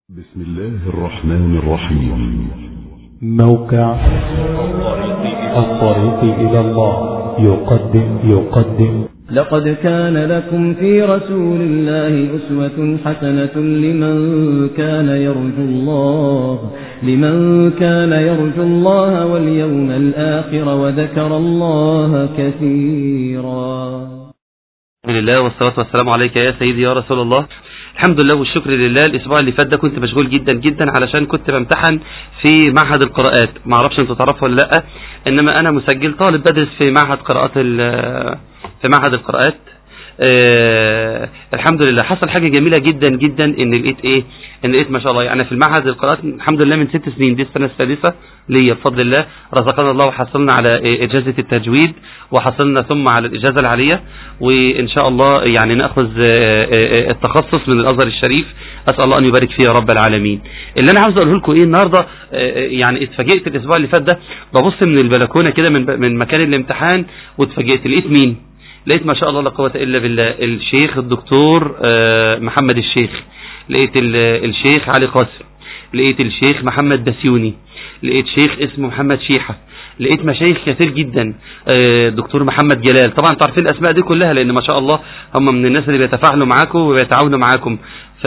بسم الله الرحمن الرحيم موقع الطريق إلى الله يقدم يقدم لقد كان لكم في رسول الله أسوة حسنة لمن كان يرجو الله لمن كان يرجو الله واليوم الآخر وذكر الله كثيرا الحمد لله والصلاة والسلام عليك يا سيدي يا رسول الله الحمد لله والشكر لله الاسبوع اللي فات ده كنت مشغول جدا جدا علشان كنت بمتحن في معهد القراءات ما اعرفش انتوا تعرفوا ولا لا انما انا مسجل طالب بدرس في معهد قراءات ال- في معهد القراءات آه الحمد لله حصل حاجة جميلة جدا جدا ان لقيت ايه ان لقيت ما شاء الله يعني في المعهد القراءات الحمد لله من ست سنين دي السنة السادسة ليا بفضل الله رزقنا الله وحصلنا على إيه اجازة التجويد وحصلنا ثم على الاجازة العالية وان شاء الله يعني ناخذ آه، آه، التخصص من الازهر الشريف اسال الله ان يبارك فيه يا رب العالمين اللي انا عاوز اقوله لكم ايه النهارده آه، آه، يعني اتفاجئت الاسبوع اللي فات ده ببص من البلكونه كده من من مكان الامتحان واتفاجئت لقيت مين لقيت ما شاء الله لا قوة إلا بالله الشيخ الدكتور آه، محمد الشيخ لقيت ال- الشيخ علي قاسم لقيت الشيخ محمد بسيوني لقيت شيخ اسمه محمد شيحة لقيت مشايخ كثير جدا آه، دكتور محمد جلال طبعا انتوا عارفين الاسماء دي كلها لان ما شاء الله هم من الناس اللي بيتفاعلوا معاكم وبيتعاونوا معاكم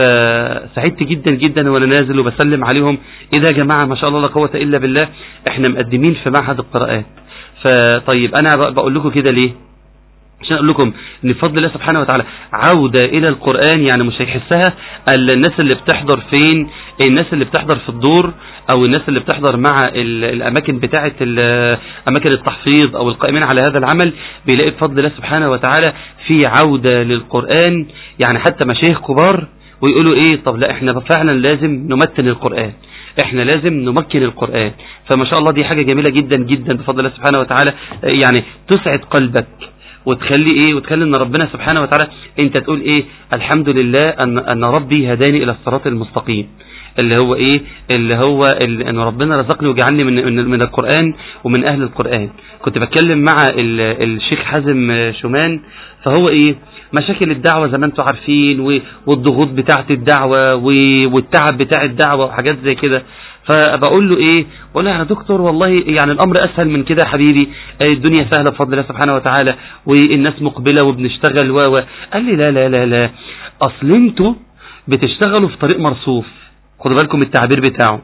فسعدت جدا جدا وانا نازل وبسلم عليهم ايه ده يا جماعه ما شاء الله لا قوه الا بالله احنا مقدمين في معهد القراءات فطيب انا ب- بقول لكم كده ليه عشان اقول لكم ان بفضل الله سبحانه وتعالى عودة الى القرآن يعني مش هيحسها الا الناس اللي بتحضر فين الناس اللي بتحضر في الدور او الناس اللي بتحضر مع ال- الاماكن بتاعة ال- اماكن التحفيظ او القائمين على هذا العمل بيلاقي بفضل الله سبحانه وتعالى في عودة للقرآن يعني حتى مشايخ كبار ويقولوا ايه طب لا احنا فعلا لازم نمتن القرآن احنا لازم نمكن القرآن فما شاء الله دي حاجة جميلة جدا جدا بفضل الله سبحانه وتعالى يعني تسعد قلبك وتخلي ايه وتخلي ان ربنا سبحانه وتعالى انت تقول ايه الحمد لله ان ان ربي هداني الى الصراط المستقيم اللي هو ايه اللي هو ال- ان ربنا رزقني وجعلني من من, من القران ومن اهل القران كنت بتكلم مع ال- الشيخ حازم شومان فهو ايه مشاكل الدعوه زي ما انتم عارفين و- والضغوط بتاعه الدعوه و- والتعب بتاع الدعوه وحاجات زي كده فبقول له ايه بقول له يا دكتور والله يعني الامر اسهل من كده يا حبيبي آه، الدنيا سهله بفضل الله سبحانه وتعالى والناس مقبله وبنشتغل و و قال لي لا لا لا لا اصل انتوا بتشتغلوا في طريق مرصوف خدوا بالكم من التعبير بتاعه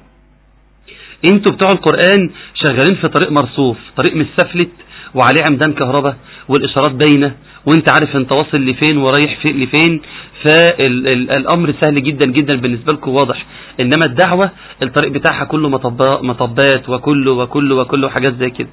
انتوا بتوع القرآن شغالين في طريق مرصوف طريق مستفلت وعليه عمدان كهرباء والاشارات باينه وانت عارف انت واصل لفين ورايح في لفين فالامر سهل جدا جدا بالنسبه لكم واضح انما الدعوه الطريق بتاعها كله مطبا- مطبات وكله وكله وكله حاجات زي كده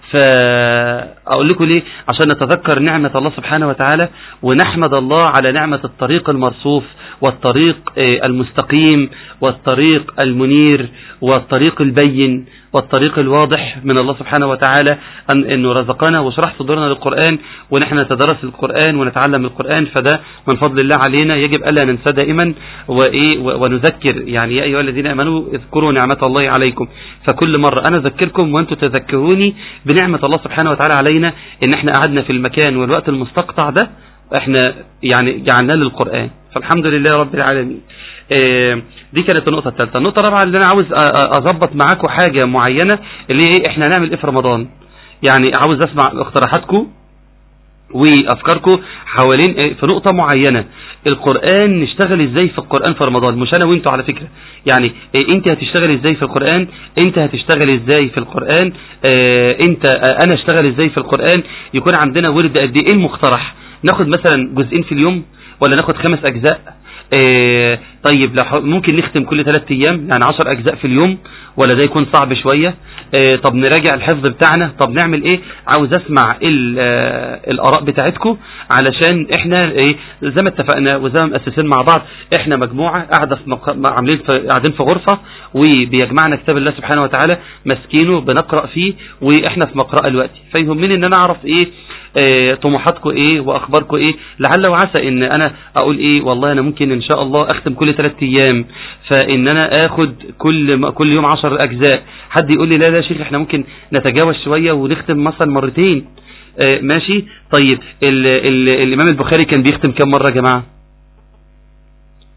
فاقول لكم ليه عشان نتذكر نعمه الله سبحانه وتعالى ونحمد الله على نعمه الطريق المرصوف والطريق آه، المستقيم والطريق المنير والطريق البين والطريق الواضح من الله سبحانه وتعالى أن أنه رزقنا وشرح صدورنا للقرآن ونحن نتدرس القرآن ونتعلم القرآن فده من فضل الله علينا يجب ألا ننسى دائما وإيه و- ونذكر يعني يا أيها الذين آمنوا اذكروا نعمة الله عليكم فكل مرة أنا أذكركم وأنتم تذكروني بنعمة الله سبحانه وتعالى علينا إن احنا قعدنا في المكان والوقت المستقطع ده احنا يعني جعلناه للقرآن فالحمد لله رب العالمين آه، دي كانت النقطة الثالثة النقطة الرابعة اللي أنا عاوز أ- أ- أظبط معاكم حاجة معينة اللي هي إيه إحنا هنعمل إيه في رمضان يعني عاوز أسمع اقتراحاتكم وافكاركم حوالين إيه؟ في نقطة معينة القرآن نشتغل ازاي في القرآن في رمضان مش انا وانتوا على فكرة يعني إيه انت هتشتغل ازاي في القرآن انت هتشتغل ازاي في القرآن اه انت اه انا اشتغل ازاي في القرآن يكون عندنا ورد قد ايه المقترح ناخد مثلا جزئين في اليوم ولا ناخد خمس اجزاء آه، طيب لو ح- ممكن نختم كل ثلاث ايام يعني عشر اجزاء في اليوم ولا ده يكون صعب شوية آه، طب نراجع الحفظ بتاعنا طب نعمل ايه عاوز اسمع ال- آه، الاراء بتاعتكم علشان احنا ايه زي ما اتفقنا وزي ما مؤسسين مع بعض احنا مجموعة قاعدة في مق... مع- عاملين في... قاعدين في غرفة وبيجمعنا كتاب الله سبحانه وتعالى ماسكينه بنقرأ فيه واحنا في مقرأة دلوقتي فيهمني ان انا اعرف ايه آه، طموحاتكم ايه واخباركم ايه لعل وعسى ان انا اقول ايه والله انا ممكن ان شاء الله اختم كل ثلاث ايام فان انا اخد كل م- كل يوم عشر اجزاء حد يقول لي لا لا يا شيخ احنا ممكن نتجاوز شوية ونختم مثلا مرتين آه، ماشي طيب ال ال الامام البخاري كان بيختم كم مرة يا جماعة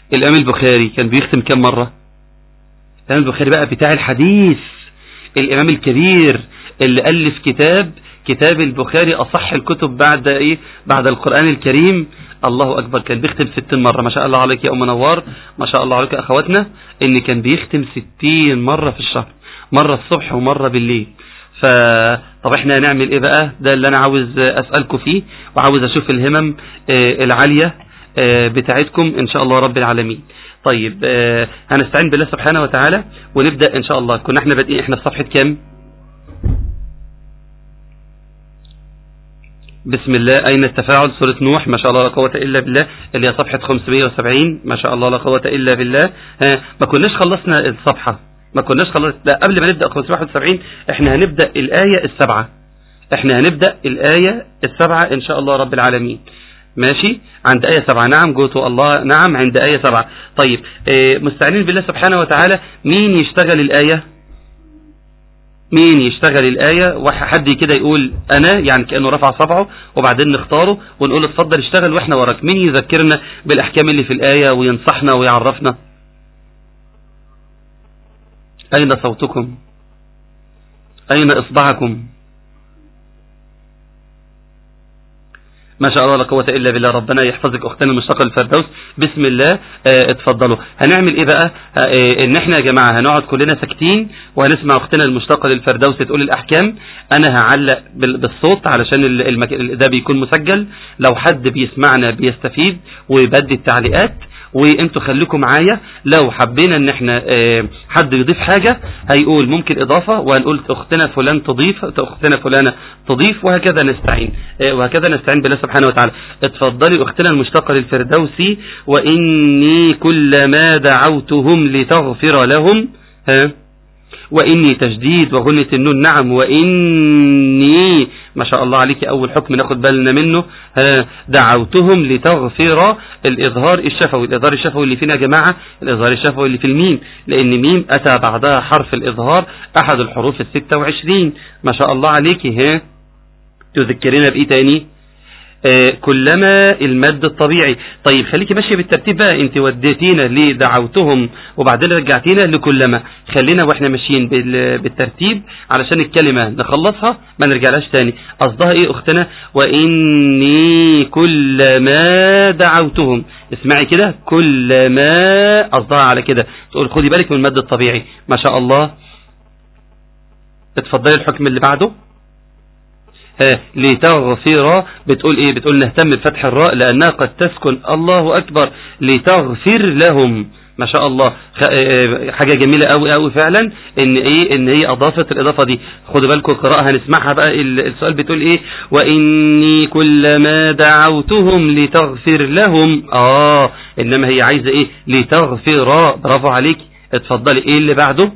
الامام البخاري كان بيختم كم مرة الامام البخاري بقى بتاع الحديث الامام الكبير اللي الف كتاب كتاب البخاري اصح الكتب بعد ايه بعد القرآن الكريم الله اكبر كان بيختم 60 مرة ما شاء الله عليك يا ام نوار ما شاء الله عليك يا اخواتنا ان كان بيختم 60 مرة في الشهر مرة الصبح ومرة بالليل فطب احنا هنعمل ايه بقى ده اللي انا عاوز اسألكم فيه وعاوز اشوف الهمم آه، العالية آه، بتاعتكم ان شاء الله رب العالمين طيب آه، هنستعين بالله سبحانه وتعالى ونبدأ ان شاء الله كنا احنا بادئين احنا في صفحة كام بسم الله أين التفاعل سورة نوح ما شاء الله لا قوة إلا بالله اللي هي صفحة 570 ما شاء الله لا قوة إلا بالله ها ما كناش خلصنا الصفحة ما كناش خلصنا لا قبل ما نبدأ 571 احنا هنبدأ الآية السبعة احنا هنبدأ الآية السبعة إن شاء الله رب العالمين ماشي عند آية سبعة نعم قلت الله نعم عند آية سبعة طيب اه مستعينين بالله سبحانه وتعالى مين يشتغل الآية مين يشتغل الآية وحد كده يقول أنا يعني كأنه رفع صبعه وبعدين نختاره ونقول اتفضل اشتغل واحنا وراك مين يذكرنا بالأحكام اللي في الآية وينصحنا ويعرفنا أين صوتكم أين إصبعكم ما شاء الله لا قوة إلا بالله ربنا يحفظك أختنا المشتقة الفردوس بسم الله اه اتفضلوا هنعمل إيه بقى اه إن إحنا يا جماعة هنقعد كلنا ساكتين وهنسمع أختنا المشتقة للفردوس تقول الأحكام أنا هعلق بال- بالصوت علشان ال- المك... ده بيكون مسجل لو حد بيسمعنا بيستفيد ويبدي التعليقات وانتوا خليكم معايا لو حبينا ان احنا اه حد يضيف حاجة هيقول ممكن اضافة وهنقول اختنا فلان تضيف اختنا فلانة تضيف وهكذا نستعين اه وهكذا نستعين بالله سبحانه وتعالى اتفضلي اختنا المشتقة للفردوسي واني كلما دعوتهم لتغفر لهم ها وإني تجديد وغنة النون نعم وإني ما شاء الله عليك أول حكم ناخد بالنا منه ها دعوتهم لتغفر الإظهار الشفوي الإظهار الشفوي اللي فينا يا جماعة الإظهار الشفوي اللي في الميم لأن ميم أتى بعدها حرف الإظهار أحد الحروف الستة وعشرين ما شاء الله عليك ها تذكرنا بإيه تاني آه كلما المد الطبيعي طيب خليكي ماشية بالترتيب بقى انت وديتينا لدعوتهم وبعدين رجعتينا لكلما خلينا واحنا ماشيين بال- بالترتيب علشان الكلمة نخلصها ما نرجعلاش تاني قصدها ايه اختنا واني كلما دعوتهم اسمعي كده كلما قصدها على كده تقول خدي بالك من المد الطبيعي ما شاء الله اتفضلي الحكم اللي بعده ها لتغفر بتقول ايه بتقول نهتم بفتح الراء لانها قد تسكن الله اكبر لتغفر لهم ما شاء الله خ- آه، حاجة جميلة قوي قوي فعلا ان ايه ان هي اضافت الاضافة دي خدوا بالكم القراءة هنسمعها بقى ال- السؤال بتقول ايه واني كلما دعوتهم لتغفر لهم اه انما هي عايزة ايه لتغفر برافو عليك اتفضلي ايه اللي بعده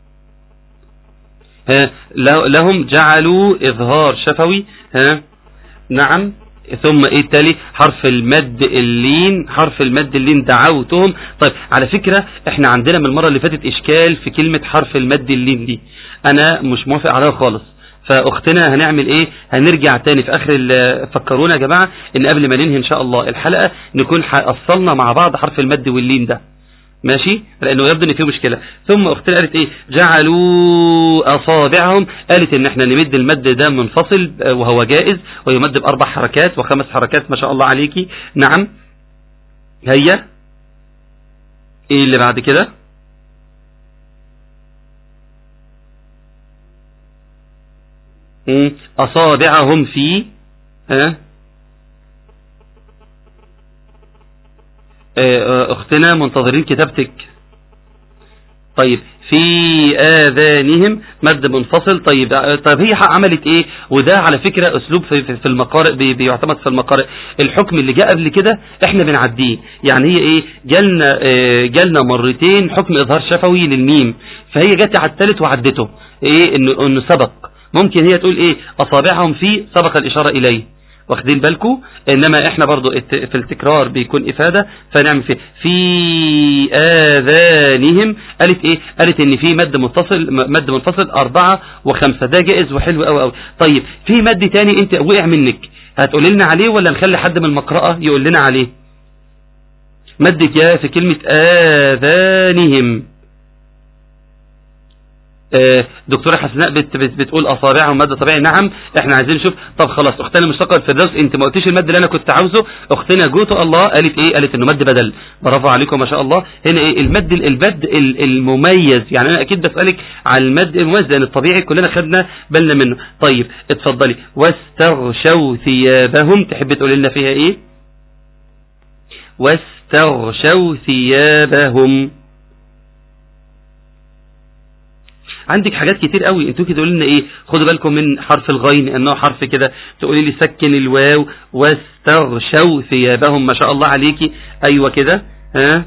ها له- لهم جعلوا إظهار شفوي ها نعم ثم ايه التالي حرف المد اللين حرف المد اللين دعوتهم طيب على فكرة احنا عندنا من المرة اللي فاتت اشكال في كلمة حرف المد اللين دي انا مش موافق عليها خالص فاختنا هنعمل ايه هنرجع تاني في اخر ال- فكرونا يا جماعة ان قبل ما ننهي ان شاء الله الحلقة نكون ح- اصلنا مع بعض حرف المد واللين ده ماشي لانه يبدو ان فيه مشكلة ثم اختنا قالت ايه جعلوا اصابعهم قالت ان احنا نمد المد ده منفصل آه، وهو جائز ويمد باربع حركات وخمس حركات ما شاء الله عليكي نعم هيا ايه اللي بعد كده مم، اصابعهم في ها آه، اختنا منتظرين كتابتك طيب في آذانهم مد منفصل طيب آه، طيب هي عملت ايه وده على فكرة اسلوب في, في في المقارئ بي- بيعتمد في المقارئ الحكم اللي جاء قبل كده احنا بنعديه يعني هي ايه جالنا آه، جالنا مرتين حكم اظهار شفوي للميم فهي جت على الثالث وعدته ايه انه انه سبق ممكن هي تقول ايه اصابعهم في سبق الاشارة اليه واخدين بالكم انما احنا برضو الت- في التكرار بيكون افادة فنعمل فيه في اذانهم قالت ايه قالت ان في مد متصل م- مد منفصل اربعة وخمسة ده جائز وحلو قوي قوي طيب في مد تاني انت وقع منك هتقول لنا عليه ولا نخلي حد من المقرأة يقول لنا عليه مدك يا في كلمة آذانهم آه، دكتورة حسناء بت بت بتقول أصابعهم مد طبيعي نعم احنا عايزين نشوف طب خلاص أختنا مشتقة الفردوس انت ما قلتيش المد اللي أنا كنت عاوزه أختنا جوتو الله قالت ايه قالت انه مد بدل برافو عليكم ما شاء الله هنا ايه المد البد ال- المميز يعني أنا أكيد بسألك على المد المميز لأن الطبيعي كلنا خدنا بالنا منه طيب اتفضلي واستغشوا ثيابهم تحب تقول لنا فيها ايه واستغشوا ثيابهم عندك حاجات كتير قوي انتوا كده تقولوا لنا ايه خدوا بالكم من حرف الغين انه حرف كده تقولي لي سكن الواو واستغشوا ثيابهم ما شاء الله عليكي ايوه كده ها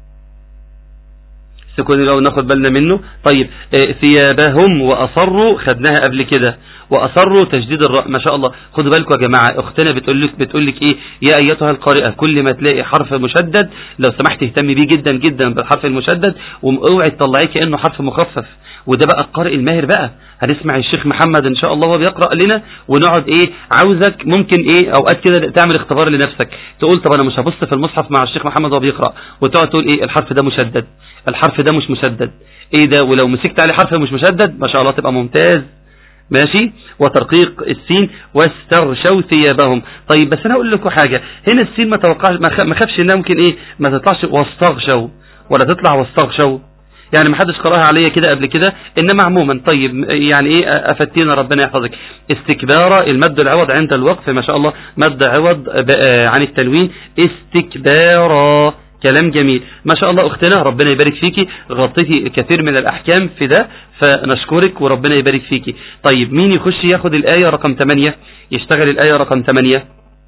سكون الواو ناخد بالنا منه طيب اه ثيابهم واصروا خدناها قبل كده واصروا تجديد الراء ما شاء الله خدوا بالكم يا جماعه اختنا بتقول لك بتقول لك ايه يا ايتها القارئه كل ما تلاقي حرف مشدد لو سمحت اهتمي بيه جدا جدا بالحرف المشدد واوعي تطلعيه كانه حرف مخفف وده بقى القارئ الماهر بقى هنسمع الشيخ محمد ان شاء الله وهو بيقرا لنا ونقعد ايه عاوزك ممكن ايه اوقات كده تعمل اختبار لنفسك تقول طب انا مش هبص في المصحف مع الشيخ محمد وهو بيقرا وتقعد تقول ايه الحرف ده مشدد الحرف ده مش مشدد ايه ده ولو مسكت عليه حرف مش مشدد ما شاء الله تبقى ممتاز ماشي وترقيق السين واستغشوا ثيابهم طيب بس انا اقول لكم حاجه هنا السين ما توقعش ما خ- ما خافش انها ممكن ايه ما تطلعش واستغشوا ولا تطلع واستغشوا يعني ما حدش قراها عليا كده قبل كده انما عموما طيب يعني ايه افدتينا ربنا يحفظك استكبارا المد العوض عند الوقف ما شاء الله مد عوض ب- آه، عن التنوين استكبارا كلام جميل ما شاء الله اختنا ربنا يبارك فيكي غطيتي كثير من الاحكام في ده فنشكرك وربنا يبارك فيكي طيب مين يخش ياخد الايه رقم 8 يشتغل الايه رقم 8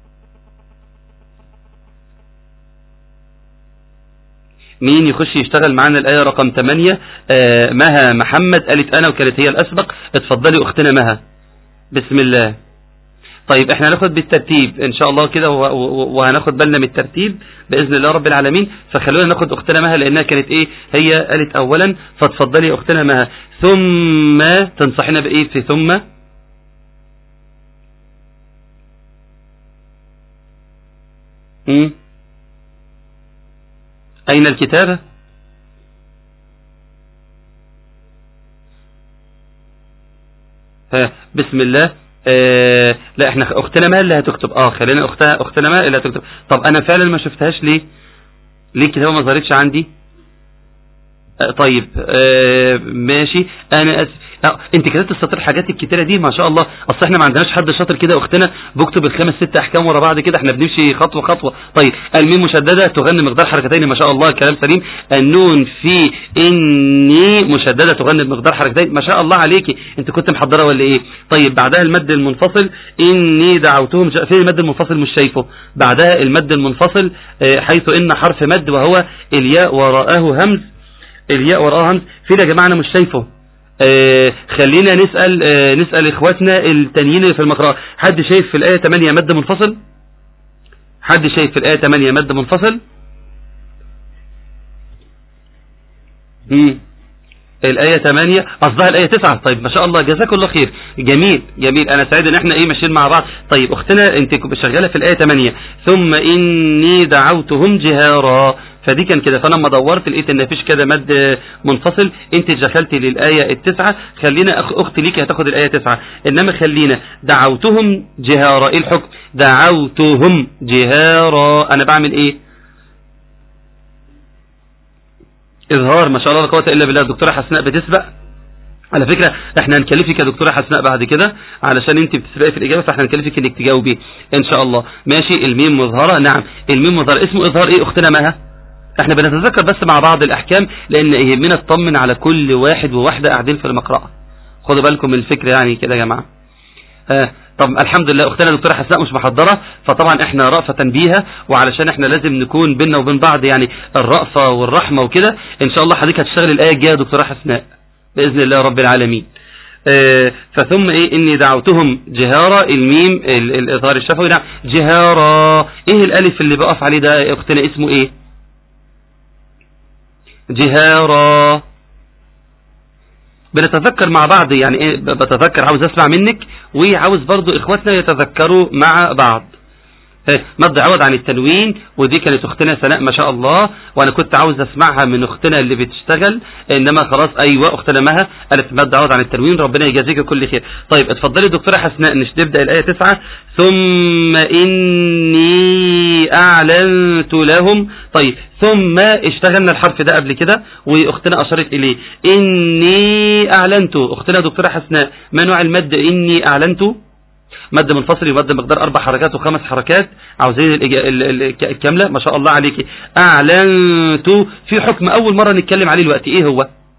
مين يخش يشتغل معانا الآية رقم 8 آه مها محمد قالت أنا وكانت هي الأسبق اتفضلي أختنا مها بسم الله طيب احنا هناخد بالترتيب ان شاء الله كده و- و- وهناخد بالنا من الترتيب باذن الله رب العالمين فخلونا ناخد اختنا مها لانها كانت ايه هي قالت اولا فاتفضلي يا اختنا مها ثم تنصحنا بايه في ثم مم. أين الكتابة ها بسم الله آه لا احنا اختنا ما اللي هتكتب اه خلينا اختها اختنا ما اللي هتكتب طب انا فعلا ما شفتهاش ليه ليه الكتابة ما ظهرتش عندي آه طيب آه ماشي انا اسف آه انت كتبت السطر الحاجات الكتيره دي ما شاء الله اصل احنا ما عندناش حد شاطر كده اختنا بكتب الخمس ست احكام ورا بعض كده احنا بنمشي خطوه خطوه طيب الميم مشدده تغني مقدار حركتين ما شاء الله كلام سليم النون في اني مشدده تغني بمقدار حركتين ما شاء الله عليكي انت كنت محضره ولا ايه طيب بعدها المد المنفصل اني دعوتهم جاء فين المد المنفصل مش شايفه بعدها المد المنفصل آه، حيث ان حرف مد وهو الياء وراءه همز الياء وراءه همز فين يا جماعه انا مش شايفه آه خلينا نسأل آه نسأل اخواتنا التانيين اللي في المقراء حد شايف في الآية 8 مد منفصل حد شايف في الآية 8 مد منفصل مم. الآية 8 قصدها الآية 9 طيب ما شاء الله جزاك الله خير جميل جميل أنا سعيد إن احنا إيه ماشيين مع بعض طيب أختنا أنت شغالة في الآية 8 ثم إني دعوتهم جهارا فدي كان كده فانا لما دورت لقيت ان مفيش كده مد منفصل انت دخلتي للايه التسعه خلينا أخ اختي ليكي هتاخد الايه تسعه انما خلينا دعوتهم جهارا ايه الحكم دعوتهم جهارا انا بعمل ايه اظهار ما شاء الله لا قوه الا بالله الدكتوره حسناء بتسبق على فكرة احنا هنكلفك يا دكتورة حسناء بعد كده علشان انت بتسبقي في الاجابة فاحنا هنكلفك انك تجاوبي ان شاء الله ماشي الميم مظهرة نعم الميم مظهرة اسمه اظهار ايه اختنا مها احنا بنتذكر بس مع بعض الاحكام لان يهمنا نطمن على كل واحد وواحدة قاعدين في المقرأة خدوا بالكم من الفكرة يعني كده يا جماعة آه طب الحمد لله اختنا دكتوره حسناء مش محضره فطبعا احنا رأفة بيها وعلشان احنا لازم نكون بينا وبين بعض يعني الرأفة والرحمة وكده ان شاء الله حضرتك هتشتغل الايه الجايه يا دكتوره حسناء باذن الله رب العالمين آه فثم ايه اني دعوتهم جهارا الميم ال- الاظهار الشفوي نعم جهارا ايه الالف اللي بقف عليه ده يا اختنا اسمه ايه جهارا بنتذكر مع بعض يعني ايه ب- بتذكر عاوز اسمع منك وعاوز برضو اخواتنا يتذكروا مع بعض إيه، مد عوض عن التنوين ودي كانت اختنا سناء ما شاء الله وانا كنت عاوز اسمعها من اختنا اللي بتشتغل انما خلاص ايوه اختنا مها قالت مد عوض عن التنوين ربنا يجازيك كل خير طيب اتفضلي دكتوره حسناء نش نبدا الايه 9 ثم اني اعلنت لهم طيب ثم اشتغلنا الحرف ده قبل كده واختنا اشارت اليه اني اعلنت اختنا دكتوره حسناء ما نوع المد اني اعلنت مد منفصل يمد مقدار اربع حركات وخمس حركات عاوزين الإجا- ال- ال- الكامله ما شاء الله عليك اعلنت في حكم اول مره نتكلم عليه الوقت ايه هو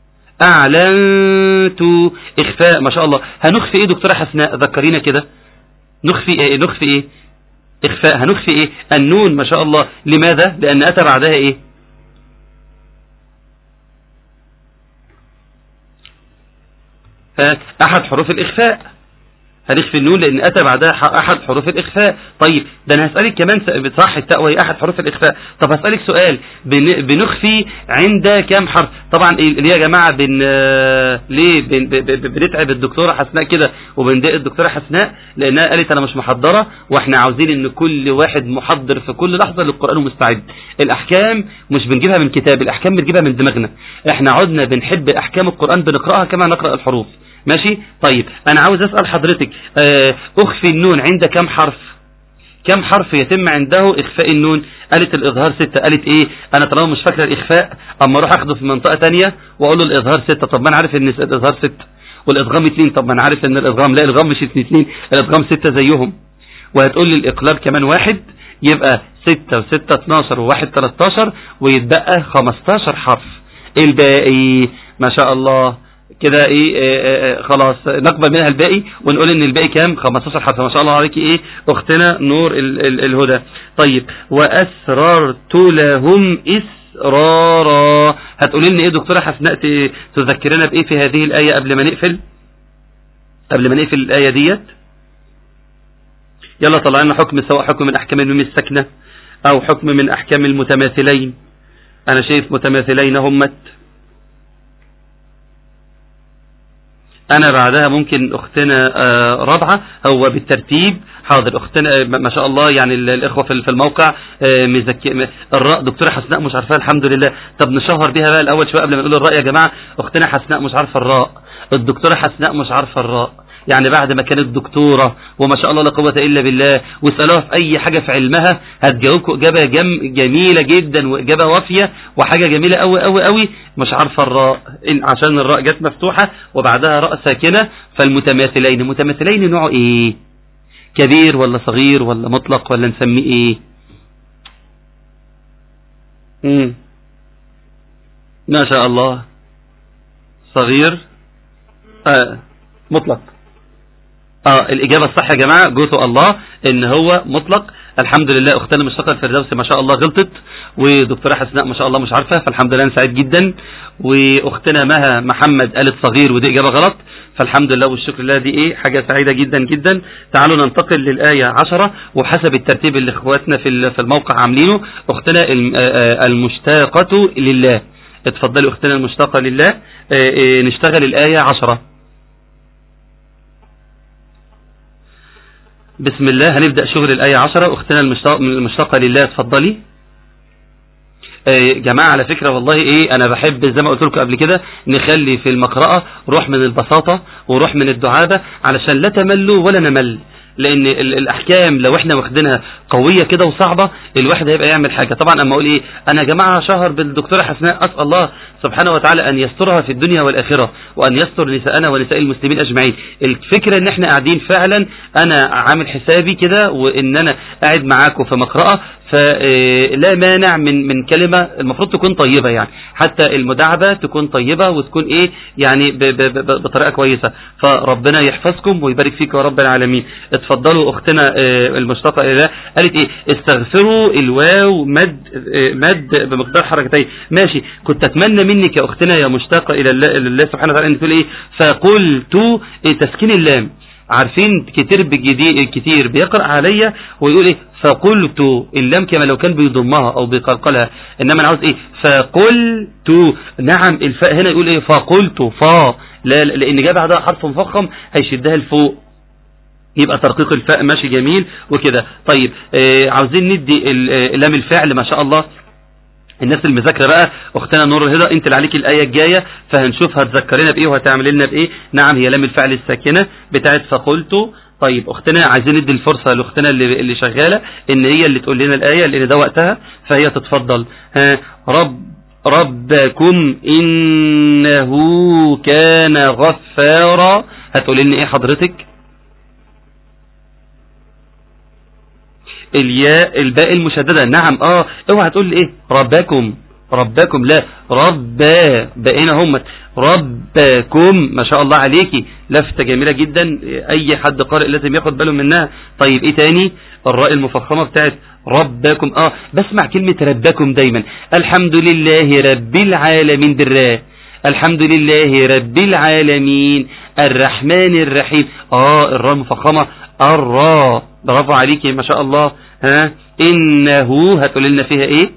اعلنت اخفاء ما شاء الله هنخفي ايه دكتوره حسناء ذكرينا كده نخفي ايه نخفي ايه اخفاء هنخفي ايه النون ما شاء الله لماذا لان اتى بعدها ايه ها، احد حروف الاخفاء هنخفي النون لان اتى بعدها ح- احد حروف الاخفاء طيب ده انا هسالك كمان س- صح التاء وهي احد حروف الاخفاء طب هسالك سؤال بن- بنخفي عند كام حرف طبعا إيه- ليه يا جماعه بن آه، ليه بن ب- ب- بنتعب الدكتوره حسناء كده وبنضايق الدكتوره حسناء لانها قالت انا مش محضره واحنا عاوزين ان كل واحد محضر في كل لحظه للقران ومستعد الاحكام مش بنجيبها من كتاب الاحكام بنجيبها من دماغنا احنا عدنا بنحب احكام القران بنقراها كما نقرا الحروف ماشي طيب انا عاوز اسال حضرتك آه، اخفي النون عند كم حرف كم حرف يتم عنده اخفاء النون قالت الاظهار ستة قالت ايه انا طالما مش فاكره الاخفاء اما اروح اخده في منطقه تانية واقول له الاظهار ستة طب ما انا عارف ان الاظهار ستة والادغام اتنين طب ما انا عارف ان الادغام لا الادغام مش اتنين الادغام ستة زيهم وهتقول لي الاقلاب كمان واحد يبقى ستة وستة اتناشر وواحد تلاتاشر ويتبقى خمستاشر حرف الباقي ما شاء الله كده ايه آه، آه، آه، خلاص نقبل منها الباقي ونقول ان الباقي كام 15 حرف ما شاء الله عليك ايه اختنا نور ال ال الهدى طيب واسررت لهم اسرارا هتقولي لنا ايه دكتوره حسناء ت- تذكرنا بايه في هذه الايه قبل ما نقفل قبل ما نقفل الايه ديت يلا طلع لنا حكم سواء حكم من احكام النون الساكنه او حكم من احكام المتماثلين انا شايف متماثلين همت انا بعدها ممكن اختنا آه، رابعه هو بالترتيب حاضر اختنا آه، ما شاء الله يعني ال- الاخوه في في الموقع آه، مزكي م- الراء دكتوره حسناء مش عارفاها الحمد لله طب نشهر بيها بقى الاول شويه قبل ما نقول الراء يا جماعه اختنا حسناء مش عارفه الراء الدكتوره حسناء مش عارفه الراء يعني بعد ما كانت دكتورة وما شاء الله لا قوة إلا بالله واسألوها في أي حاجة في علمها هتجاوبكم إجابة جم جميلة جدا وإجابة وافية وحاجة جميلة أوي أوي أوي مش عارفة الراء إن عشان الراء جت مفتوحة وبعدها راء ساكنة فالمتماثلين المتماثلين نوعه إيه كبير ولا صغير ولا مطلق ولا نسميه إيه مم. ما شاء الله صغير آه مطلق اه الاجابه الصح يا جماعه جوته الله ان هو مطلق الحمد لله اختنا مشتاقه الفردوسي ما شاء الله غلطت ودكتوره حسناء ما شاء الله مش عارفه فالحمد لله انا سعيد جدا واختنا مها محمد قالت صغير ودي اجابه غلط فالحمد لله والشكر لله دي ايه حاجه سعيده جدا جدا تعالوا ننتقل للايه 10 وحسب الترتيب اللي اخواتنا في ال- في الموقع عاملينه اختنا الم- آه، آه، المشتاقه لله اتفضلي اختنا المشتاقه لله آه، آه، نشتغل الايه 10 بسم الله هنبدأ شغل الآية عشرة أختنا المشتاق- المشتاقة لله اتفضلي آه، جماعة على فكرة والله ايه انا بحب زي ما قلت لكم قبل كده نخلي في المقرأة روح من البساطة وروح من الدعابة علشان لا تملوا ولا نمل لان ال- الاحكام لو احنا واخدينها قوية كده وصعبة الواحد هيبقى يعمل حاجة طبعا اما اقول ايه انا يا جماعة شهر بالدكتورة حسناء اسأل الله سبحانه وتعالى ان يسترها في الدنيا والاخرة وان يستر نساءنا ونساء المسلمين اجمعين الفكرة ان احنا قاعدين فعلا انا عامل حسابي كده وان انا قاعد معاكم في مقرأة فلا مانع من من كلمة المفروض تكون طيبة يعني حتى المداعبة تكون طيبة وتكون ايه يعني ب ب ب بطريقة كويسة فربنا يحفظكم ويبارك فيك يا رب العالمين اتفضلوا اختنا آه، المشتاقة الى قالت ايه استغفروا الواو مد آه، مد بمقدار حركتين ماشي كنت اتمنى منك يا اختنا يا مشتاقة الى الله, إلى الله سبحانه وتعالى ان تقول ايه فقلت إيه تسكين اللام عارفين كتير بجدي كتير بيقرأ عليا ويقول ايه فقلت اللام كما لو كان بيضمها او بيقلقلها انما انا عاوز ايه فقلت نعم الفاء هنا يقول ايه فقلت فا لا لا- لان جاء بعدها حرف مفخم هيشدها لفوق يبقى ترقيق الفاء ماشي جميل وكده طيب آه عاوزين ندي ال- آه، لام الفعل ما شاء الله الناس المذاكره بقى اختنا نور الهدى انت اللي عليك الايه الجايه فهنشوف هتذكرنا بايه وهتعمل لنا بايه نعم هي لام الفعل الساكنه بتاعت فقلت طيب اختنا عايزين ندي الفرصه لاختنا اللي اللي شغاله ان هي اللي تقول لنا الايه لان ده وقتها فهي تتفضل ها رب ربكم انه كان غفارا هتقول لنا ايه حضرتك الياء الباء المشددة نعم اه اوعى تقول لي ايه ربكم ربكم لا ربا بقينا هم ربكم ما شاء الله عليكي لفتة جميلة جدا اي حد قارئ لازم ياخد باله منها طيب ايه تاني الراء المفخمة بتاعت ربكم اه بسمع كلمة ربكم دايما الحمد لله رب العالمين بالراء الحمد لله رب العالمين الرحمن الرحيم اه الراء المفخمة الراء برافو عليكي ما شاء الله ها انه هتقول لنا فيها ايه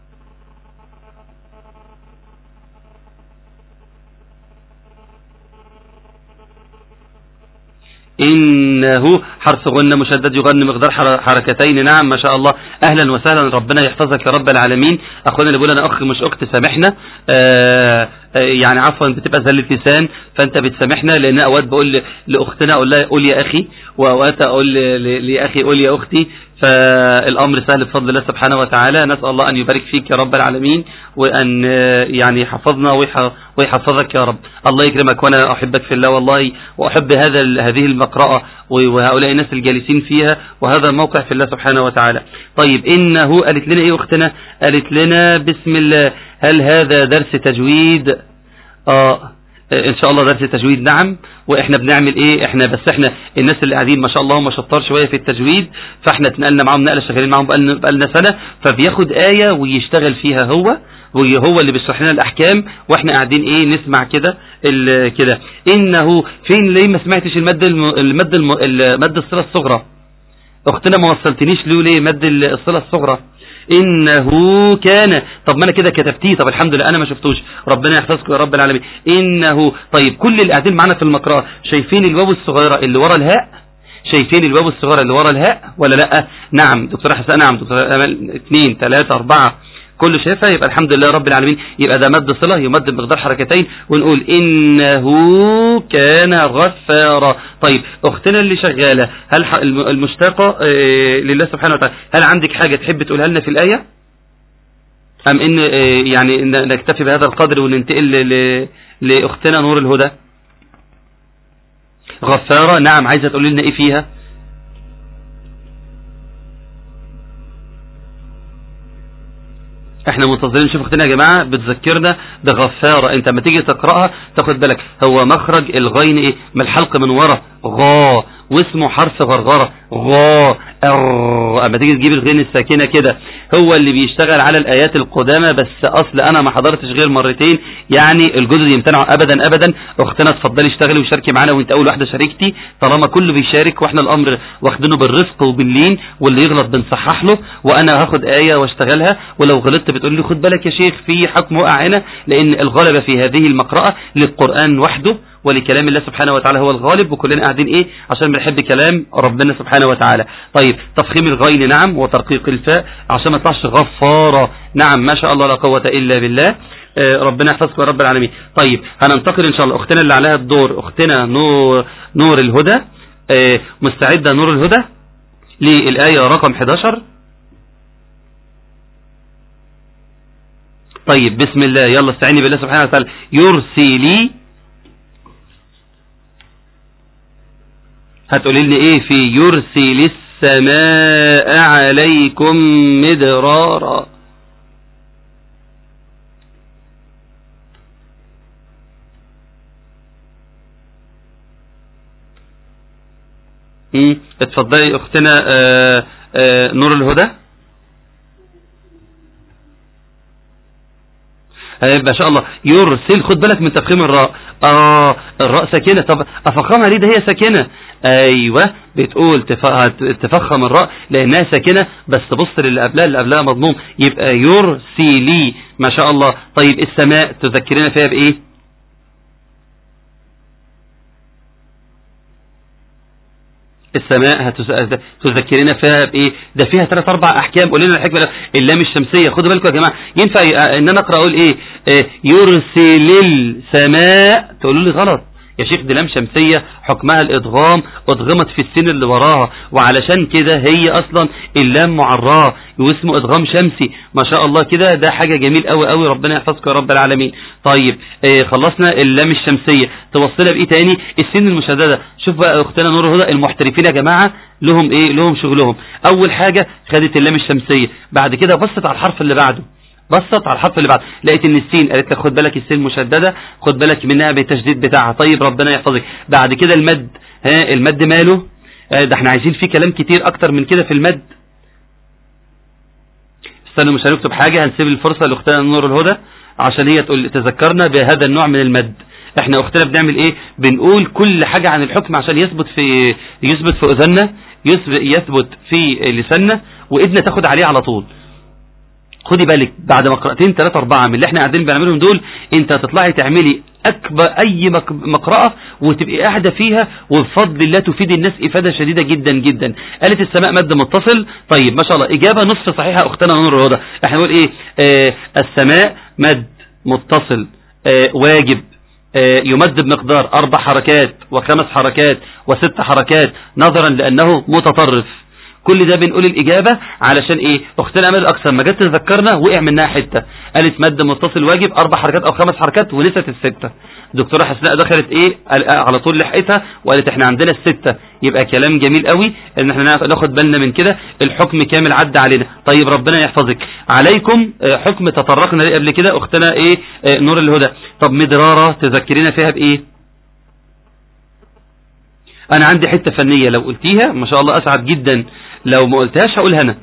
إنه حرف غنة مشدد يغني مقدار حر- حركتين نعم ما شاء الله أهلا وسهلا ربنا يحفظك يا رب العالمين أخونا اللي بيقول أنا أخ مش أخت سامحنا آه آه، يعني عفوا بتبقى زلة لسان فأنت بتسامحنا لأن أوقات بقول ل- لأختنا أقول لها قول يا أخي وأوقات أقول ل- ل- لأخي قول يا أختي فالأمر سهل بفضل الله سبحانه وتعالى نسأل الله أن يبارك فيك يا رب العالمين وأن آه، يعني يحفظنا ويح- ويحفظك يا رب الله يكرمك وأنا أحبك في الله والله وأحب هذا ال- هذه المقرأة و- وهؤلاء الناس الجالسين فيها وهذا الموقع في الله سبحانه وتعالى طيب إنه قالت لنا إيه أختنا قالت لنا بسم الله هل هذا درس تجويد آه ان شاء الله درس تجويد نعم واحنا بنعمل ايه احنا بس احنا الناس اللي قاعدين ما شاء الله هم شطار شويه في التجويد فاحنا اتنقلنا معاهم نقله شغالين معاهم بقالنا بقالنا سنه فبياخد ايه ويشتغل فيها هو وهو اللي بيشرح لنا الاحكام واحنا قاعدين ايه نسمع كده ال- كده انه فين ليه ما سمعتش المد الم... المد الم... المد الصله الصغرى اختنا ما وصلتنيش له ليه مد الصله الصغرى انه كان طب ما انا كده كتبتيه طب الحمد لله انا ما شفتوش ربنا يحفظكم يا رب العالمين انه طيب كل اللي قاعدين معانا في المقرأة شايفين الواو الصغيره اللي ورا الهاء شايفين الواو الصغيره اللي ورا الهاء ولا لا نعم دكتور حسن نعم دكتور امل اثنين ثلاثة اربعة كله شايفها يبقى الحمد لله رب العالمين يبقى ده مد صلة يمد بمقدار حركتين ونقول إنه كان غفارا طيب أختنا اللي شغالة هل ح- الم- المشتاقة آه، لله سبحانه وتعالى هل عندك حاجة تحب تقولها لنا في الآية أم إن آه، يعني إن نكتفي بهذا القدر وننتقل ل- ل- لأختنا نور الهدى غفارة نعم عايزة تقول لنا إيه فيها احنا منتظرين نشوف اختنا يا جماعه بتذكرنا بغفاره انت لما تيجي تقراها تاخد بالك هو مخرج الغين ايه من الحلق من ورا غا واسمه حرف غرغره غا ار اما تيجي تجيب الغين الساكنه كده هو اللي بيشتغل على الايات القدامى بس اصل انا ما حضرتش غير مرتين يعني الجزء يمتنع ابدا ابدا اختنا اتفضلي اشتغلي وشاركي معانا وانت اول واحده شاركتي طالما كله بيشارك واحنا الامر واخدينه بالرفق وباللين واللي يغلط بنصحح له وانا هاخد ايه واشتغلها ولو غلطت بتقول لي خد بالك يا شيخ في حكم وقع هنا لان الغلبه في هذه المقرأة للقرآن وحده ولكلام الله سبحانه وتعالى هو الغالب وكلنا قاعدين ايه عشان بنحب كلام ربنا سبحانه وتعالى طيب تفخيم الغين نعم وترقيق الفاء عشان ما تطلعش غفارة نعم ما شاء الله لا قوة الا بالله آه، ربنا يحفظكم يا رب العالمين طيب هننتقل ان شاء الله اختنا اللي عليها الدور اختنا نور نور الهدى آه، مستعدة نور الهدى للآية رقم 11 طيب بسم الله يلا استعيني بالله سبحانه وتعالى يرسلي هتقولي لي ايه في يرسل السماء عليكم مدرارا مم. اتفضلي اختنا آه، آه، نور الهدى آه، ما شاء الله يرسل خد بالك من تفخيم الراء اه الراء ساكنه طب افخمها ليه ده هي ساكنه ايوه بتقول تف- تفخم الراء لانها ساكنه بس بص للي قبلها اللي قبلها مضموم يبقى يرسلي ما شاء الله طيب السماء تذكرنا فيها بايه السماء هتس- تذكرنا فيها بايه ده فيها ثلاث اربع احكام قول لنا الحكمه اللام الشمسيه خدوا بالكم يا جماعه ينفع ي- ان انا اقرا اقول ايه آه، يرسل السماء تقولوا لي غلط يا شيخ دي لام شمسية حكمها الادغام ادغمت في السين اللي وراها وعلشان كده هي اصلا اللام معراه واسمه ادغام شمسي ما شاء الله كده ده حاجة جميل قوي قوي ربنا يحفظك يا رب العالمين طيب آه خلصنا اللام الشمسية توصلها بايه تاني السين المشددة شوف بقى اختنا نور هدى المحترفين يا جماعة لهم ايه لهم شغلهم اول حاجة خدت اللام الشمسية بعد كده بصت على الحرف اللي بعده بصت على الحرف اللي بعد لقيت ان السين قالت لك خد بالك السين مشدده خد بالك منها بالتشديد بتاعها طيب ربنا يحفظك بعد كده المد ها المد ماله آه، ده احنا عايزين فيه كلام كتير اكتر من كده في المد استنوا مش هنكتب حاجه هنسيب الفرصه لاختنا نور الهدى عشان هي تقول تذكرنا بهذا النوع من المد احنا اختنا بنعمل ايه بنقول كل حاجه عن الحكم عشان يثبت في يثبت في اذننا يثبت يثبت في لساننا وايدنا تاخد عليه على طول خدي بالك بعد مقرأتين ثلاثة أربعة من اللي احنا قاعدين بنعملهم دول انت هتطلعي تعملي أكبر أي مق- مقرأة وتبقي قاعدة فيها وبفضل الله تفيد الناس إفادة شديدة جدا جدا قالت السماء مد متصل طيب ما شاء الله إجابة نصف صحيحة أختنا نور الهدى احنا نقول إيه آه السماء مد متصل آه واجب آه، يمد بمقدار أربع حركات وخمس حركات وست حركات نظرا لأنه متطرف كل ده بنقول الإجابة علشان إيه أختنا أمل أكثر ما جت تذكرنا وقع منها حتة قالت مد متصل واجب أربع حركات أو خمس حركات ونسيت الستة دكتورة حسناء دخلت إيه قال- على طول لحقتها وقالت إحنا عندنا الستة يبقى كلام جميل قوي إن إحنا ناخد- ناخد بالنا من كده الحكم كامل عدى علينا طيب ربنا يحفظك عليكم آه، حكم تطرقنا ليه قبل كده أختنا إيه آه، نور الهدى طب مدرارة تذكرينا فيها بإيه انا عندي حتة فنية لو قلتيها ما شاء الله اسعد جدا لو ما قلتهاش هقولها انا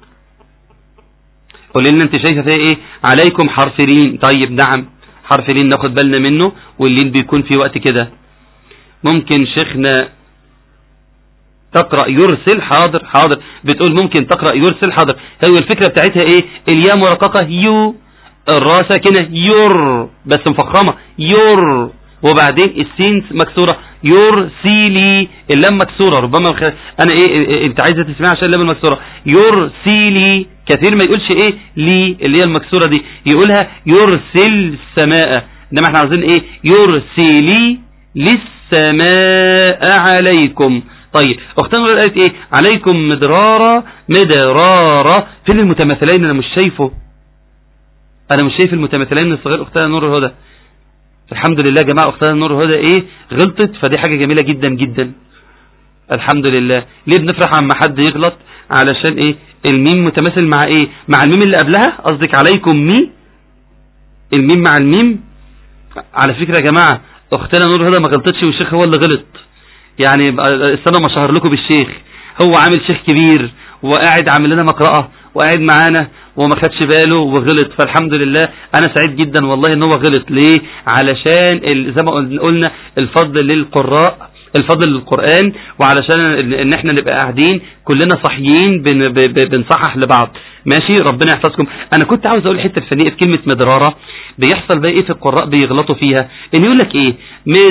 قول لنا انت شايفة فيها ايه عليكم حرف لين طيب نعم حرف لين ناخد بالنا منه واللين بيكون في وقت كده ممكن شيخنا تقرأ يرسل حاضر حاضر بتقول ممكن تقرأ يرسل حاضر هي الفكرة بتاعتها ايه الياء مرققة يو الراء ساكنة ير بس مفخمة ير وبعدين السين مكسورة يرسيلي اللام مكسورة ربما مخ... انا ايه, إيه انت عايزة تسمعها عشان اللام المكسورة يرسيلي كثير ما يقولش ايه لي اللي هي المكسورة دي يقولها يرسل السماء انما احنا عاوزين ايه يرسلي للسماء عليكم طيب اختنا نور قالت ايه عليكم مدرارا مدرارا فين المتماثلين انا مش شايفه انا مش شايف المتماثلين الصغير اختنا نور الهدى الحمد لله يا جماعه اختنا نور الهدى ايه غلطت فدي حاجه جميله جدا جدا الحمد لله ليه بنفرح عما حد يغلط علشان ايه الميم متماثل مع ايه مع الميم اللي قبلها قصدك عليكم مي الميم مع الميم على فكره يا جماعه اختنا نور الهدى ما غلطتش والشيخ هو اللي غلط يعني استنى ما شهر لكم بالشيخ هو عامل شيخ كبير وقاعد عامل لنا مقرأة وقاعد معانا وما خدش باله وغلط فالحمد لله انا سعيد جدا والله ان هو غلط ليه علشان ال- زي ما قل- قلنا الفضل للقراء الفضل للقرآن وعلشان ان احنا نبقى قاعدين كلنا صحيين بن ب- ب- بنصحح لبعض ماشي ربنا يحفظكم انا كنت عاوز اقول الحته الفنيه في كلمه مدراره بيحصل بقى ايه في القراء بيغلطوا فيها ان يقول لك ايه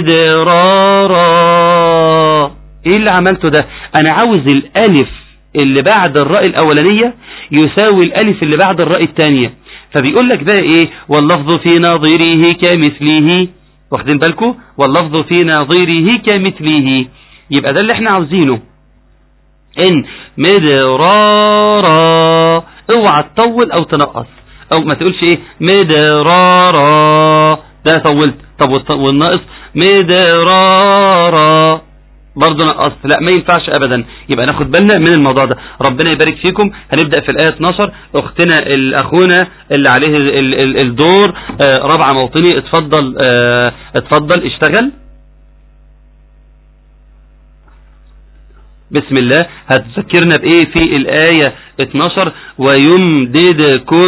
مدرارا ايه اللي عملته ده انا عاوز الالف اللي بعد الراء الاولانيه يساوي الالف اللي بعد الراء الثانيه فبيقول لك بقى ايه واللفظ في ناظره كمثله واخدين بالكم واللفظ في ناظره كمثله يبقى ده اللي احنا عاوزينه ان مدرارا اوعى تطول او تنقص او ما تقولش ايه مدرارا ده طولت طب والط- والناقص مدرارا برضه نقصت لا ما ينفعش ابدا يبقى ناخد بالنا من الموضوع ده ربنا يبارك فيكم هنبدا في الايه 12 اختنا ال- اخونا اللي عليه ال- ال- ال- الدور آه، رابعه موطني اتفضل آه، اتفضل اشتغل بسم الله هتذكرنا بإيه في الآية 12 ويمددكم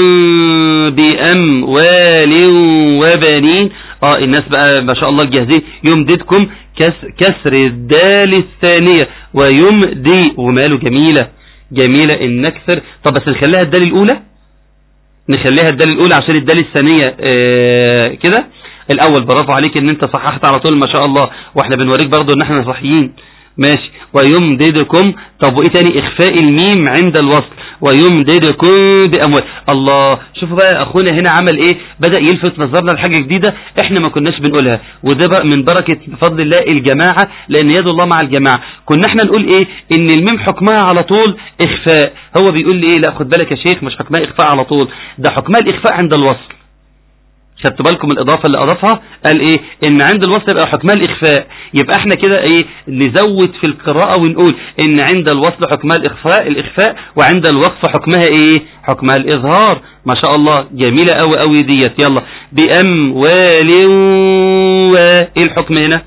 بأموال وبنين اه الناس بقى ما شاء الله الجاهزين يمددكم كس كسر الدال الثانية ويمدي وماله جميلة جميلة ان نكسر طب بس نخليها الدال الأولى نخليها الدال الأولى عشان الدال الثانية آه كده الأول برافو عليك ان انت صححت على طول ما شاء الله واحنا بنوريك برضو ان احنا صحيين ماشي ويمددكم طب وايه تاني اخفاء الميم عند الوصل ويمددكم باموال الله شوفوا بقى اخونا هنا عمل ايه بدأ يلفت نظرنا لحاجة جديدة احنا ما كناش بنقولها وده بقى من بركة فضل الله الجماعة لان يد الله مع الجماعة كنا احنا نقول ايه ان الميم حكمها على طول اخفاء هو بيقول لي ايه لا خد بالك يا شيخ مش حكمها اخفاء على طول ده حكمها الاخفاء عند الوصل خدتوا بالكم الإضافة اللي أضافها قال إيه إن عند الوصل يبقى حكمها الإخفاء يبقى احنا كده إيه نزود في القراءة ونقول إن عند الوصل حكمها الإخفاء الإخفاء وعند الوقف حكمها إيه حكمها الإظهار ما شاء الله جميلة أوي أوي ديت يلا بأموال و إيه الحكم هنا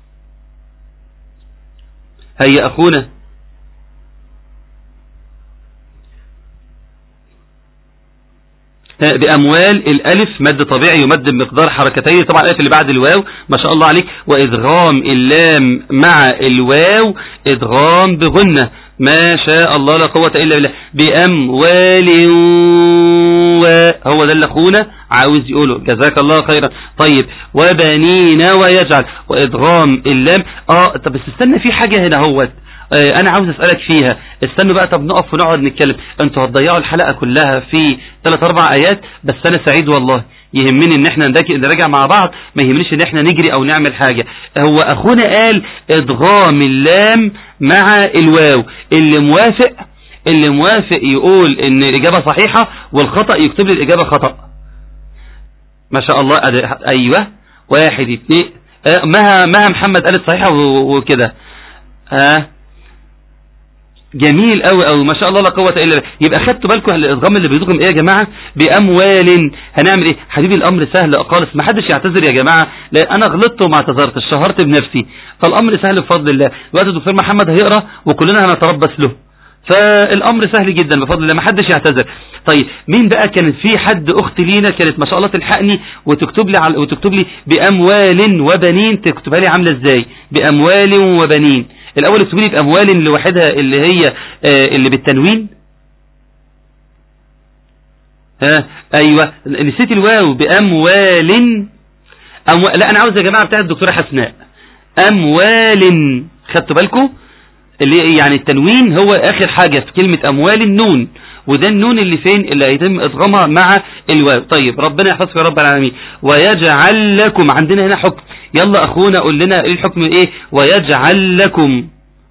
هيا أخونا بأموال الألف مد طبيعي يمد بمقدار حركتين طبعا الألف اللي بعد الواو ما شاء الله عليك وإدغام اللام مع الواو إدغام بغنة ما شاء الله لا قوة إلا بالله بأموال و هو ده اللي أخونا عاوز يقوله جزاك الله خيرا طيب وبنين ويجعل وإدغام اللام آه طب بس استنى في حاجة هنا هوت آه انا عاوز اسألك فيها استنوا بقى طب نقف ونقعد نتكلم انتوا هتضيعوا الحلقة كلها في ثلاث اربع ايات بس انا سعيد والله يهمني ان احنا نراجع مع بعض ما يهمنيش ان احنا نجري او نعمل حاجة هو اخونا قال ادغام اللام مع الواو اللي موافق اللي موافق يقول ان الاجابة صحيحة والخطأ يكتب لي الاجابة خطأ ما شاء الله ايوه واحد اتنين آه مها مها محمد قالت صحيحة وكده ها آه جميل قوي قوي ما شاء الله لا قوه الا بالله يبقى خدتوا بالكم الادغام اللي بيدغم ايه يا جماعه باموال هنعمل ايه حبيبي الامر سهل خالص ما حدش يعتذر يا جماعه لان انا غلطت وما اعتذرتش شهرت بنفسي فالامر سهل بفضل الله دلوقتي الدكتور محمد هيقرا وكلنا هنتربص له فالامر سهل جدا بفضل الله ما حدش يعتذر طيب مين بقى كانت في حد اخت لينا كانت ما شاء الله تلحقني وتكتب لي على وتكتب لي باموال وبنين تكتبها لي عامله ازاي باموال وبنين الاول اكتبوا لي باموال لوحدها اللي هي آه اللي بالتنوين ها آه ايوه نسيت الواو باموال أمو... لا انا عاوز يا جماعه بتاع الدكتوره حسناء اموال خدتوا بالكم اللي يعني التنوين هو اخر حاجة في كلمة اموال النون وده النون اللي فين اللي هيتم ادغامها مع الواو طيب ربنا يحفظك يا رب العالمين ويجعل لكم عندنا هنا حكم يلا اخونا قول لنا ايه الحكم ايه ويجعل لكم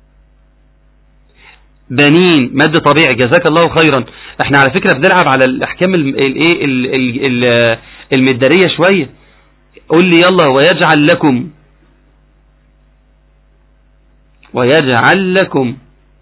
بنين مد طبيعي جزاك الله خيرا احنا على فكرة بنلعب على الاحكام الايه المدارية شوية قول لي يلا ويجعل لكم ويجعل لكم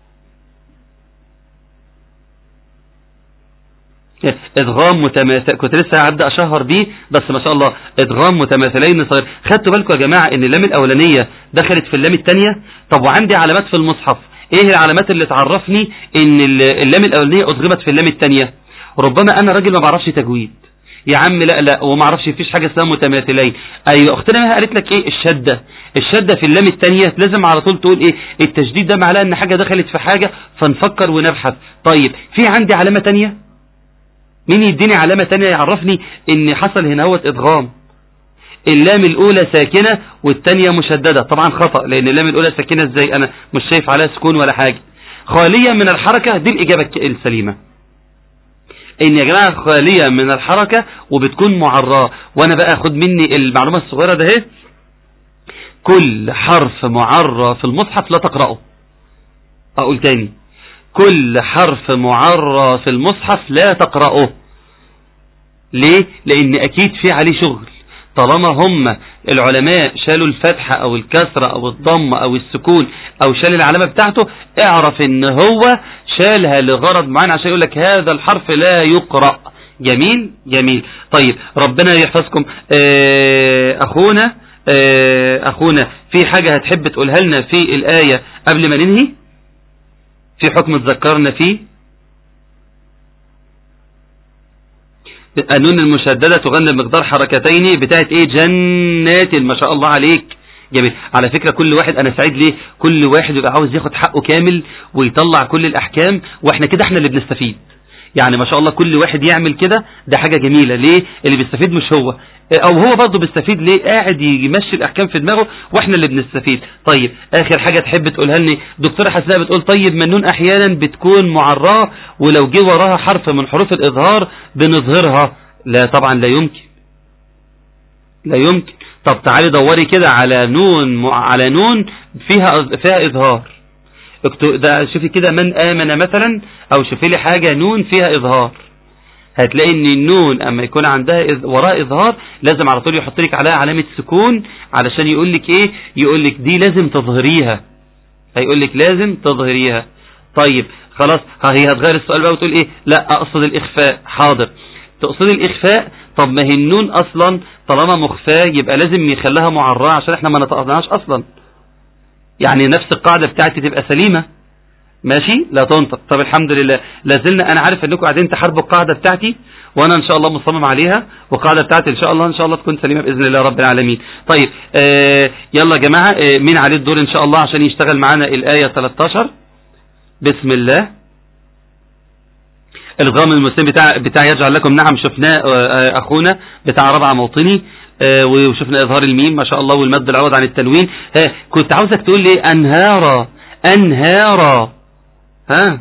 ادغام متماثل كنت لسه هبدا اشهر بيه بس ما شاء الله ادغام متماثلين صغير خدتوا بالكم يا جماعه ان اللام الاولانيه دخلت في اللام الثانيه طب وعندي علامات في المصحف ايه العلامات اللي تعرفني ان اللام الاولانيه ادغمت في اللام الثانيه ربما انا راجل ما بعرفش تجويد يا عم لا لا وما اعرفش فيش حاجه اسمها متماثلين ايوه اختنا ما قالت لك ايه الشده الشده في اللام الثانيه لازم على طول تقول ايه التشديد ده معناه ان حاجه دخلت في حاجه فنفكر ونبحث طيب في عندي علامه ثانيه مين يديني علامه ثانيه يعرفني ان حصل هنا هو ادغام اللام الاولى ساكنه والثانيه مشدده طبعا خطا لان اللام الاولى ساكنه ازاي انا مش شايف عليها سكون ولا حاجه خاليه من الحركه دي الاجابه السليمه ان يا جماعة خالية من الحركة وبتكون معراه وانا بقى خد مني المعلومة الصغيرة ده اهي كل حرف معرى في المصحف لا تقرأه اقول تاني كل حرف معرى في المصحف لا تقرأه ليه لان اكيد في عليه شغل طالما هم العلماء شالوا الفتحة او الكسرة او الضم او السكون او شال العلامة بتاعته اعرف ان هو شالها لغرض معين عشان يقول لك هذا الحرف لا يقرأ جميل جميل طيب ربنا يحفظكم اه اخونا اه اخونا في حاجة هتحب تقولها لنا في الآية قبل ما ننهي في حكم تذكرنا فيه النون المشددة تغنى بمقدار حركتين بتاعت ايه جنات ما شاء الله عليك جميل على فكرة كل واحد انا سعيد ليه كل واحد يبقى عاوز ياخد حقه كامل ويطلع كل الاحكام واحنا كده احنا اللي بنستفيد يعني ما شاء الله كل واحد يعمل كده ده حاجة جميلة ليه اللي بيستفيد مش هو او هو برضه بيستفيد ليه قاعد يمشي الاحكام في دماغه واحنا اللي بنستفيد طيب اخر حاجة تحب تقولها لي دكتورة حسناء بتقول طيب منون احيانا بتكون معراه ولو جه وراها حرف من حروف الاظهار بنظهرها لا طبعا لا يمكن لا يمكن طب تعالي دوري كده على نون على نون فيها فيها اظهار ده شوفي كده من امن مثلا او شوفي لي حاجة نون فيها اظهار هتلاقي ان النون اما يكون عندها إذ وراء اظهار لازم على طول يحط لك عليها علامة سكون علشان يقول لك ايه يقول لك دي لازم تظهريها هيقول لك لازم تظهريها طيب خلاص ها هي هتغير السؤال بقى وتقول ايه لا اقصد الاخفاء حاضر تقصد الاخفاء طب ما هي النون اصلا طالما مخفاة يبقى لازم يخليها معراه عشان احنا ما نطقناهاش اصلا يعني نفس القاعدة بتاعتي تبقى سليمة ماشي لا تنطق طب الحمد لله لازلنا انا عارف انكم قاعدين تحاربوا القاعدة بتاعتي وانا ان شاء الله مصمم عليها والقاعدة بتاعتي ان شاء الله ان شاء الله تكون سليمة باذن الله رب العالمين طيب آه يلا يا جماعة آه مين عليه الدور ان شاء الله عشان يشتغل معانا الاية 13 بسم الله الغام المسلم بتاع بتاع يجعل لكم نعم شفناه آه اخونا بتاع ربع موطني وشفنا اظهار الميم ما شاء الله والمد العوض عن التنوين ها كنت عاوزك تقول لي انهارا انهارا ها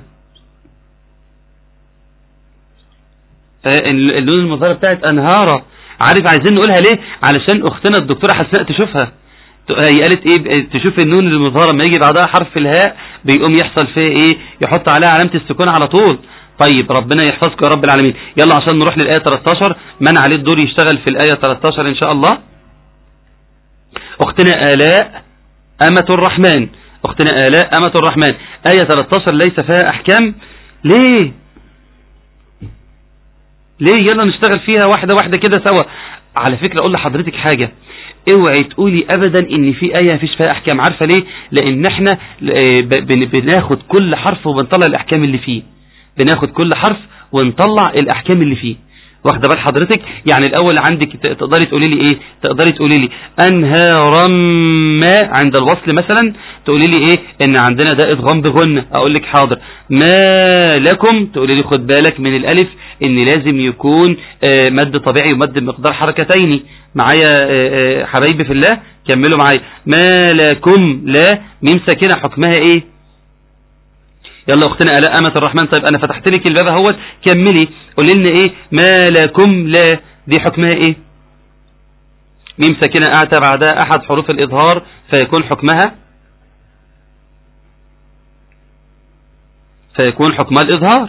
اللون المظهرة بتاعت انهارا عارف عايزين نقولها ليه علشان اختنا الدكتورة حسناء تشوفها هي قالت ايه تشوف النون المظهرة لما يجي بعدها حرف الهاء بيقوم يحصل فيه ايه يحط عليها علامة السكون على طول طيب ربنا يحفظك يا رب العالمين يلا عشان نروح للآية 13 من عليه الدور يشتغل في الآية 13 إن شاء الله أختنا آلاء أمة الرحمن أختنا آلاء أمة الرحمن آية 13 ليس فيها أحكام ليه ليه يلا نشتغل فيها واحدة واحدة كده سوا على فكرة أقول لحضرتك حاجة اوعي تقولي ابدا ان في ايه مفيش فيها احكام عارفه ليه لان احنا بناخد كل حرف وبنطلع الاحكام اللي فيه بناخد كل حرف ونطلع الاحكام اللي فيه واخده بال حضرتك يعني الاول عندك تقدري تقولي لي ايه تقدري تقولي لي انهارا ما عند الوصل مثلا تقولي لي ايه ان عندنا ده ادغام بغنة اقول لك حاضر ما لكم تقولي لي خد بالك من الالف ان لازم يكون آه مد طبيعي ومد بمقدار حركتين معايا آه حبايبي في الله كملوا معايا ما لكم لا ميم ساكنه حكمها ايه يلا اختنا الاء امه الرحمن طيب انا فتحت لك الباب اهوت كملي قولي لنا ايه ما لكم لا دي حكمها ايه ميم ساكنه اتى بعدها احد حروف الاظهار فيكون حكمها فيكون حكمها الاظهار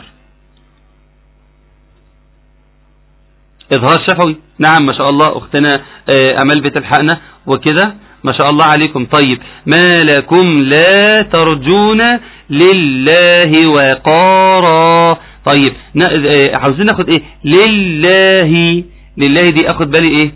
اظهار شفوي نعم ما شاء الله اختنا امل بتلحقنا وكده ما شاء الله عليكم طيب ما لكم لا ترجون لله وقارا طيب عاوزين ناخد ايه لله لله دي اخد بالي ايه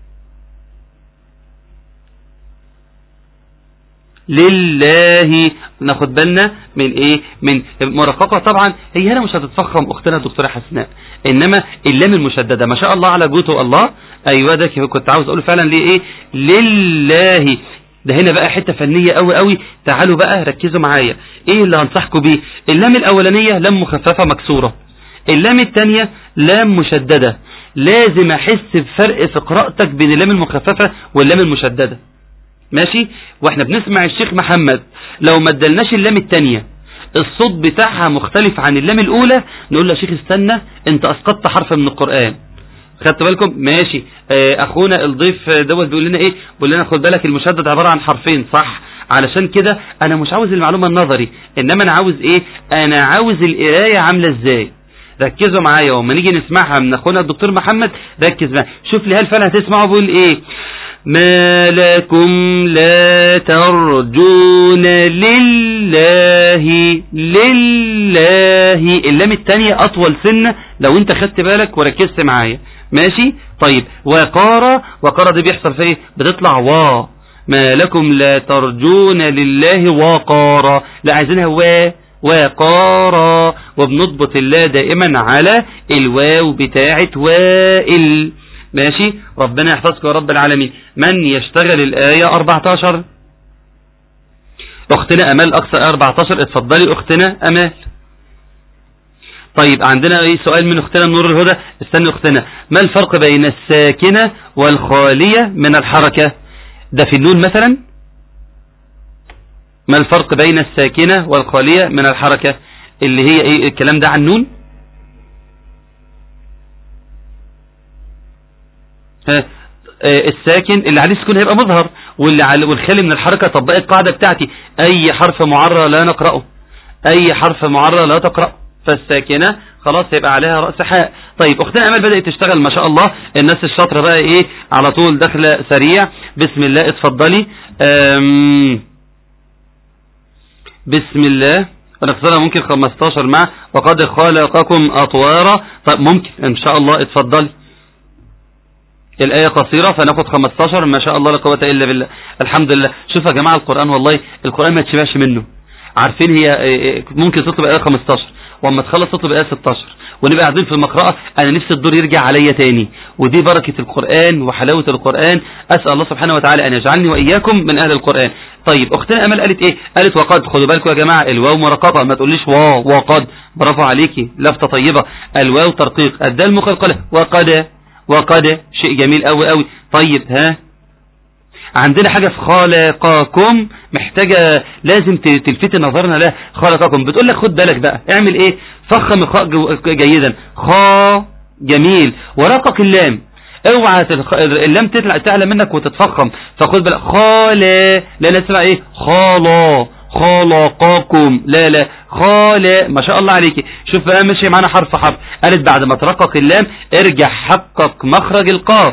لله ناخد بالنا من ايه من مرققة طبعا هي هنا مش هتتفخم اختنا الدكتورة حسناء انما اللام المشددة ما شاء الله على جوته الله ايوه ده كنت عاوز اقوله فعلا ليه ايه لله ده هنا بقى حتة فنية قوي قوي تعالوا بقى ركزوا معايا ايه اللي هنصحكم بيه اللام الاولانية لام مخففة مكسورة اللام الثانية لام مشددة لازم احس بفرق في قراءتك بين اللام المخففة واللام المشددة ماشي واحنا بنسمع الشيخ محمد لو ما ادلناش اللام الثانية الصوت بتاعها مختلف عن اللام الاولى نقول له يا شيخ استنى انت اسقطت حرف من القرآن خدت بالكم ماشي اه اخونا الضيف دوت بيقول لنا ايه بيقول لنا خد بالك المشدد عبارة عن حرفين صح علشان كده انا مش عاوز المعلومة النظري انما انا عاوز ايه انا عاوز القراية عاملة ازاي ركزوا معايا وما نيجي نسمعها من اخونا الدكتور محمد ركز معايا شوف لي هل فعلا هتسمعوا بيقول ايه ما لكم لا ترجون لله لله اللام التانية اطول سنة لو انت خدت بالك وركزت معايا ماشي طيب وقارة وقارة دي بيحصل في ايه بتطلع وا ما لكم لا ترجون لله وقارا لا عايزينها وا وقارا وبنضبط الله دائما على الواو بتاعت وائل ماشي ربنا يحفظك يا رب العالمين من يشتغل الآية 14 اختنا امال اقصى 14 اتفضلي اختنا امال طيب عندنا ايه سؤال من اختنا نور الهدى استنى اختنا ما الفرق بين الساكنة والخالية من الحركة ده في النون مثلا ما الفرق بين الساكنة والخالية من الحركة اللي هي ايه الكلام ده عن النون ها آه، الساكن اللي عليه سكون هيبقى مظهر واللي على والخالي من الحركة طبقت القاعدة بتاعتي اي حرف معرى لا نقرأه اي حرف معرى لا تقرأ فالساكنة خلاص هيبقى عليها رأس حاء طيب اختنا امل بدأت تشتغل ما شاء الله الناس الشاطرة بقى ايه على طول داخله سريع بسم الله اتفضلي أم بسم الله ونقصرها ممكن 15 مع وقد خلقكم أطوارا طيب ممكن ان شاء الله اتفضلي الآية قصيرة فناخد 15 ما شاء الله لا قوة إلا بالله الحمد لله شوف يا جماعة القرآن والله القرآن ما تشبعش منه عارفين هي إيه، ممكن تطلب آية 15 واما تخلص تطلب آية 16 ونبقى قاعدين في المقرأة أنا نفسي الدور يرجع عليا تاني ودي بركة القرآن وحلاوة القرآن أسأل الله سبحانه وتعالى أن يجعلني وإياكم من أهل القرآن طيب أختنا أمل قالت إيه قالت وقد خدوا بالكم يا جماعة الواو مرققة ما تقوليش واو وقد برافو عليكي لفتة طيبة الواو ترقيق الدال مقلقلة وقد وقد شيء جميل قوي قوي طيب ها عندنا حاجة في خلقكم محتاجة لازم ت- تلفت نظرنا لها خلقكم بتقول لك خد بالك بقى اعمل ايه فخم الخاء جو- جيدا خا جميل ورقق اللام اوعى تلخ... اللام تطلع تعلى منك وتتفخم فخد بالك خالا لا لا تسمع ايه خالا خلقكم لا لا خالا ما شاء الله عليكي شوف بقى ماشي معانا حرف حرف قالت بعد ما ترقق اللام ارجع حقق مخرج القاف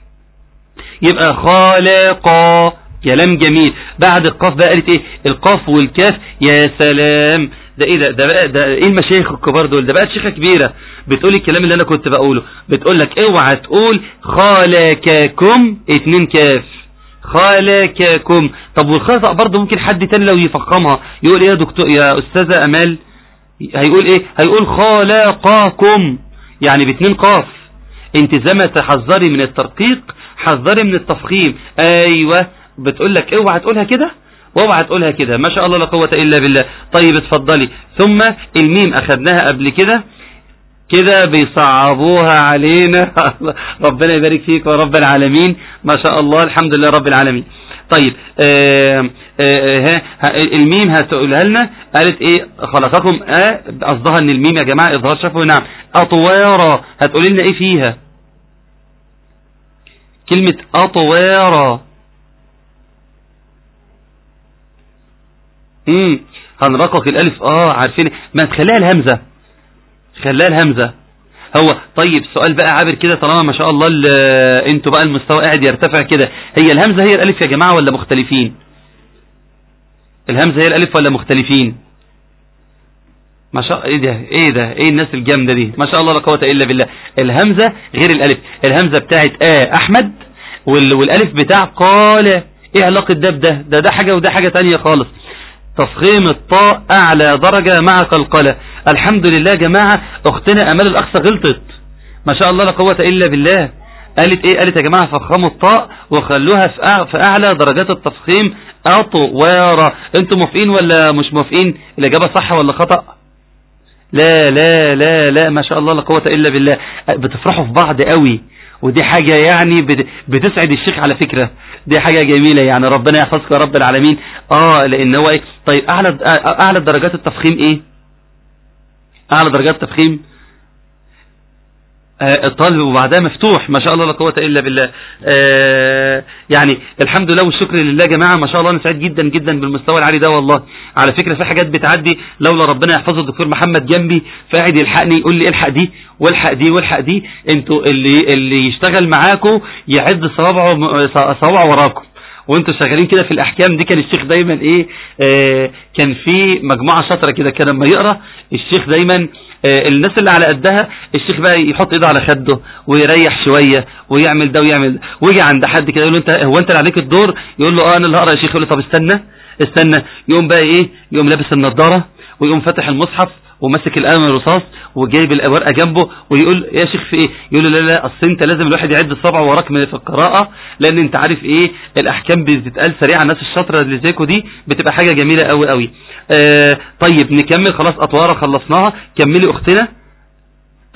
يبقى خالقا كلام جميل بعد القاف بقى قالت ايه القاف والكاف يا سلام ده ايه ده ده بقى ده ايه المشايخ الكبار دول ده بقى شيخه كبيره بتقول الكلام اللي انا كنت بقوله بتقول لك اوعى تقول خالككم اتنين كاف خالككم طب والخطأ برضه ممكن حد تاني لو يفخمها يقول ايه يا دكتور يا استاذه امال هيقول ايه هيقول خالقاكم يعني باتنين قاف انت زي ما تحذري من الترقيق حذري من التفخيم ايوه بتقول لك اوعى تقولها كده واوعى تقولها كده ما شاء الله لا قوه الا بالله طيب اتفضلي ثم الميم اخذناها قبل كده كده بيصعبوها علينا ربنا يبارك فيك يا رب العالمين ما شاء الله الحمد لله رب العالمين طيب آه آه ها ها- الميم هتقولها لنا قالت ايه خلقكم اه قصدها ان الميم يا جماعه اظهار شفوي نعم اطوارا هتقولي لنا ايه فيها كلمة أطوارا امم هنرقق الألف اه عارفين ما تخليها الهمزة خليها الهمزة هو طيب سؤال بقى عابر كده طالما ما شاء الله ال- انتوا بقى المستوى قاعد يرتفع كده هي الهمزة هي الألف يا جماعة ولا مختلفين الهمزة هي الألف ولا مختلفين ما شاء ايه ده ايه ده ايه الناس الجامده دي ما شاء الله لا قوه الا بالله الهمزه غير الالف الهمزه بتاعت اه احمد وال والالف بتاع قال ايه علاقه ده بده ده ده حاجه وده حاجه تانية خالص تفخيم الطاء اعلى درجه مع قلقله الحمد لله يا جماعه اختنا امال الاقصى غلطت ما شاء الله لا قوه الا بالله قالت ايه قالت يا جماعه فخموا الطاء وخلوها في أع- في اعلى درجات التفخيم اطوارا انتم موافقين ولا مش موافقين الاجابه صح ولا خطأ لا لا لا لا ما شاء الله لا قوة إلا بالله بتفرحوا في بعض قوي ودي حاجة يعني بت- بتسعد الشيخ على فكرة دي حاجة جميلة يعني ربنا يحفظك يا رب العالمين اه لان هو ايه طيب اعلى اعلى درجات التفخيم ايه اعلى درجات التفخيم آه، الطالب وبعدها مفتوح ما شاء الله لا قوه الا بالله آه، يعني الحمد لله والشكر لله يا جماعه ما شاء الله انا سعيد جدا جدا بالمستوى العالي ده والله على فكره في حاجات بتعدي لولا ربنا يحفظه الدكتور محمد جنبي فقاعد يلحقني يقول لي الحق دي والحق دي والحق دي انتوا اللي اللي يشتغل معاكم يعد صوابعه صوابعه وراكم وانتوا شغالين كده في الاحكام دي كان الشيخ دايما ايه آه كان في مجموعه شاطره كده كان لما يقرا الشيخ دايما آه الناس اللي على قدها الشيخ بقى يحط ايده على خده ويريح شويه ويعمل ده ويعمل ده ويجي عند حد كده يقول له انت هو انت اللي عليك الدور يقول له اه انا اللي هقرا يا شيخ يقول له طب استنى استنى يقوم بقى ايه يقوم لابس النضاره ويقوم فاتح المصحف وماسك القلم الرصاص وجايب الورقه جنبه ويقول يا شيخ في ايه يقول له لا لا اصل انت لازم الواحد يعد الصبع وراك من في القراءه لان انت عارف ايه الاحكام بتتقال سريعه الناس الشاطره اللي زيكم دي بتبقى حاجه جميله قوي قوي آه طيب نكمل خلاص اطواره خلصناها كملي اختنا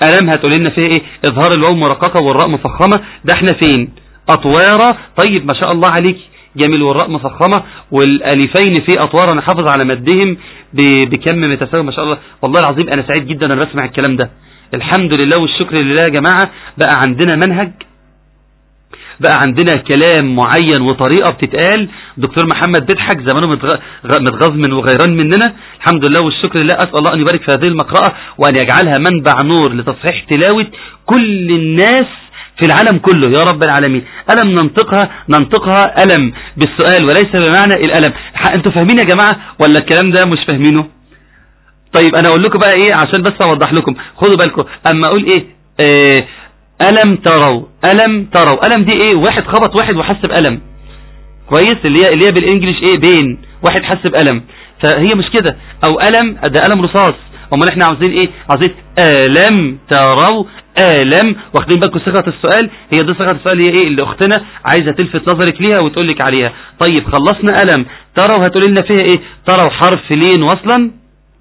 ألم هتقول لنا فيها ايه اظهار الواو مرققة والراء مفخمة ده احنا فين أطوارة طيب ما شاء الله عليك جميل والراء مفخمة والالفين في أطوار أنا حافظ على مدهم ب- بكم متساوي ما شاء الله والله العظيم أنا سعيد جدا أنا بسمع الكلام ده الحمد لله والشكر لله يا جماعة بقى عندنا منهج بقى عندنا كلام معين وطريقة بتتقال دكتور محمد بيضحك زمانه متغ- غ- متغاظ من وغيران مننا الحمد لله والشكر لله أسأل الله أن يبارك في هذه المقرأة وأن يجعلها منبع نور لتصحيح تلاوة كل الناس في العالم كله يا رب العالمين ألم ننطقها ننطقها ألم بالسؤال وليس بمعنى الألم ح- انتوا فاهمين يا جماعة ولا الكلام ده مش فاهمينه طيب انا اقول لكم بقى ايه عشان بس اوضح لكم خدوا بالكم اما اقول ايه آه الم تروا الم تروا الم دي ايه واحد خبط واحد وحس بألم كويس اللي هي اللي هي بالانجلش ايه بين واحد حس بألم فهي مش كده او ألم ده ألم رصاص امال احنا عاوزين ايه عاوزين ألم تروا ألم واخدين بالكم صيغه السؤال هي دي صيغه السؤال هي ايه اللي اختنا عايزه تلفت نظرك ليها وتقول لك عليها طيب خلصنا ألم تروا هتقول لنا فيها ايه تروا حرف لين وصلا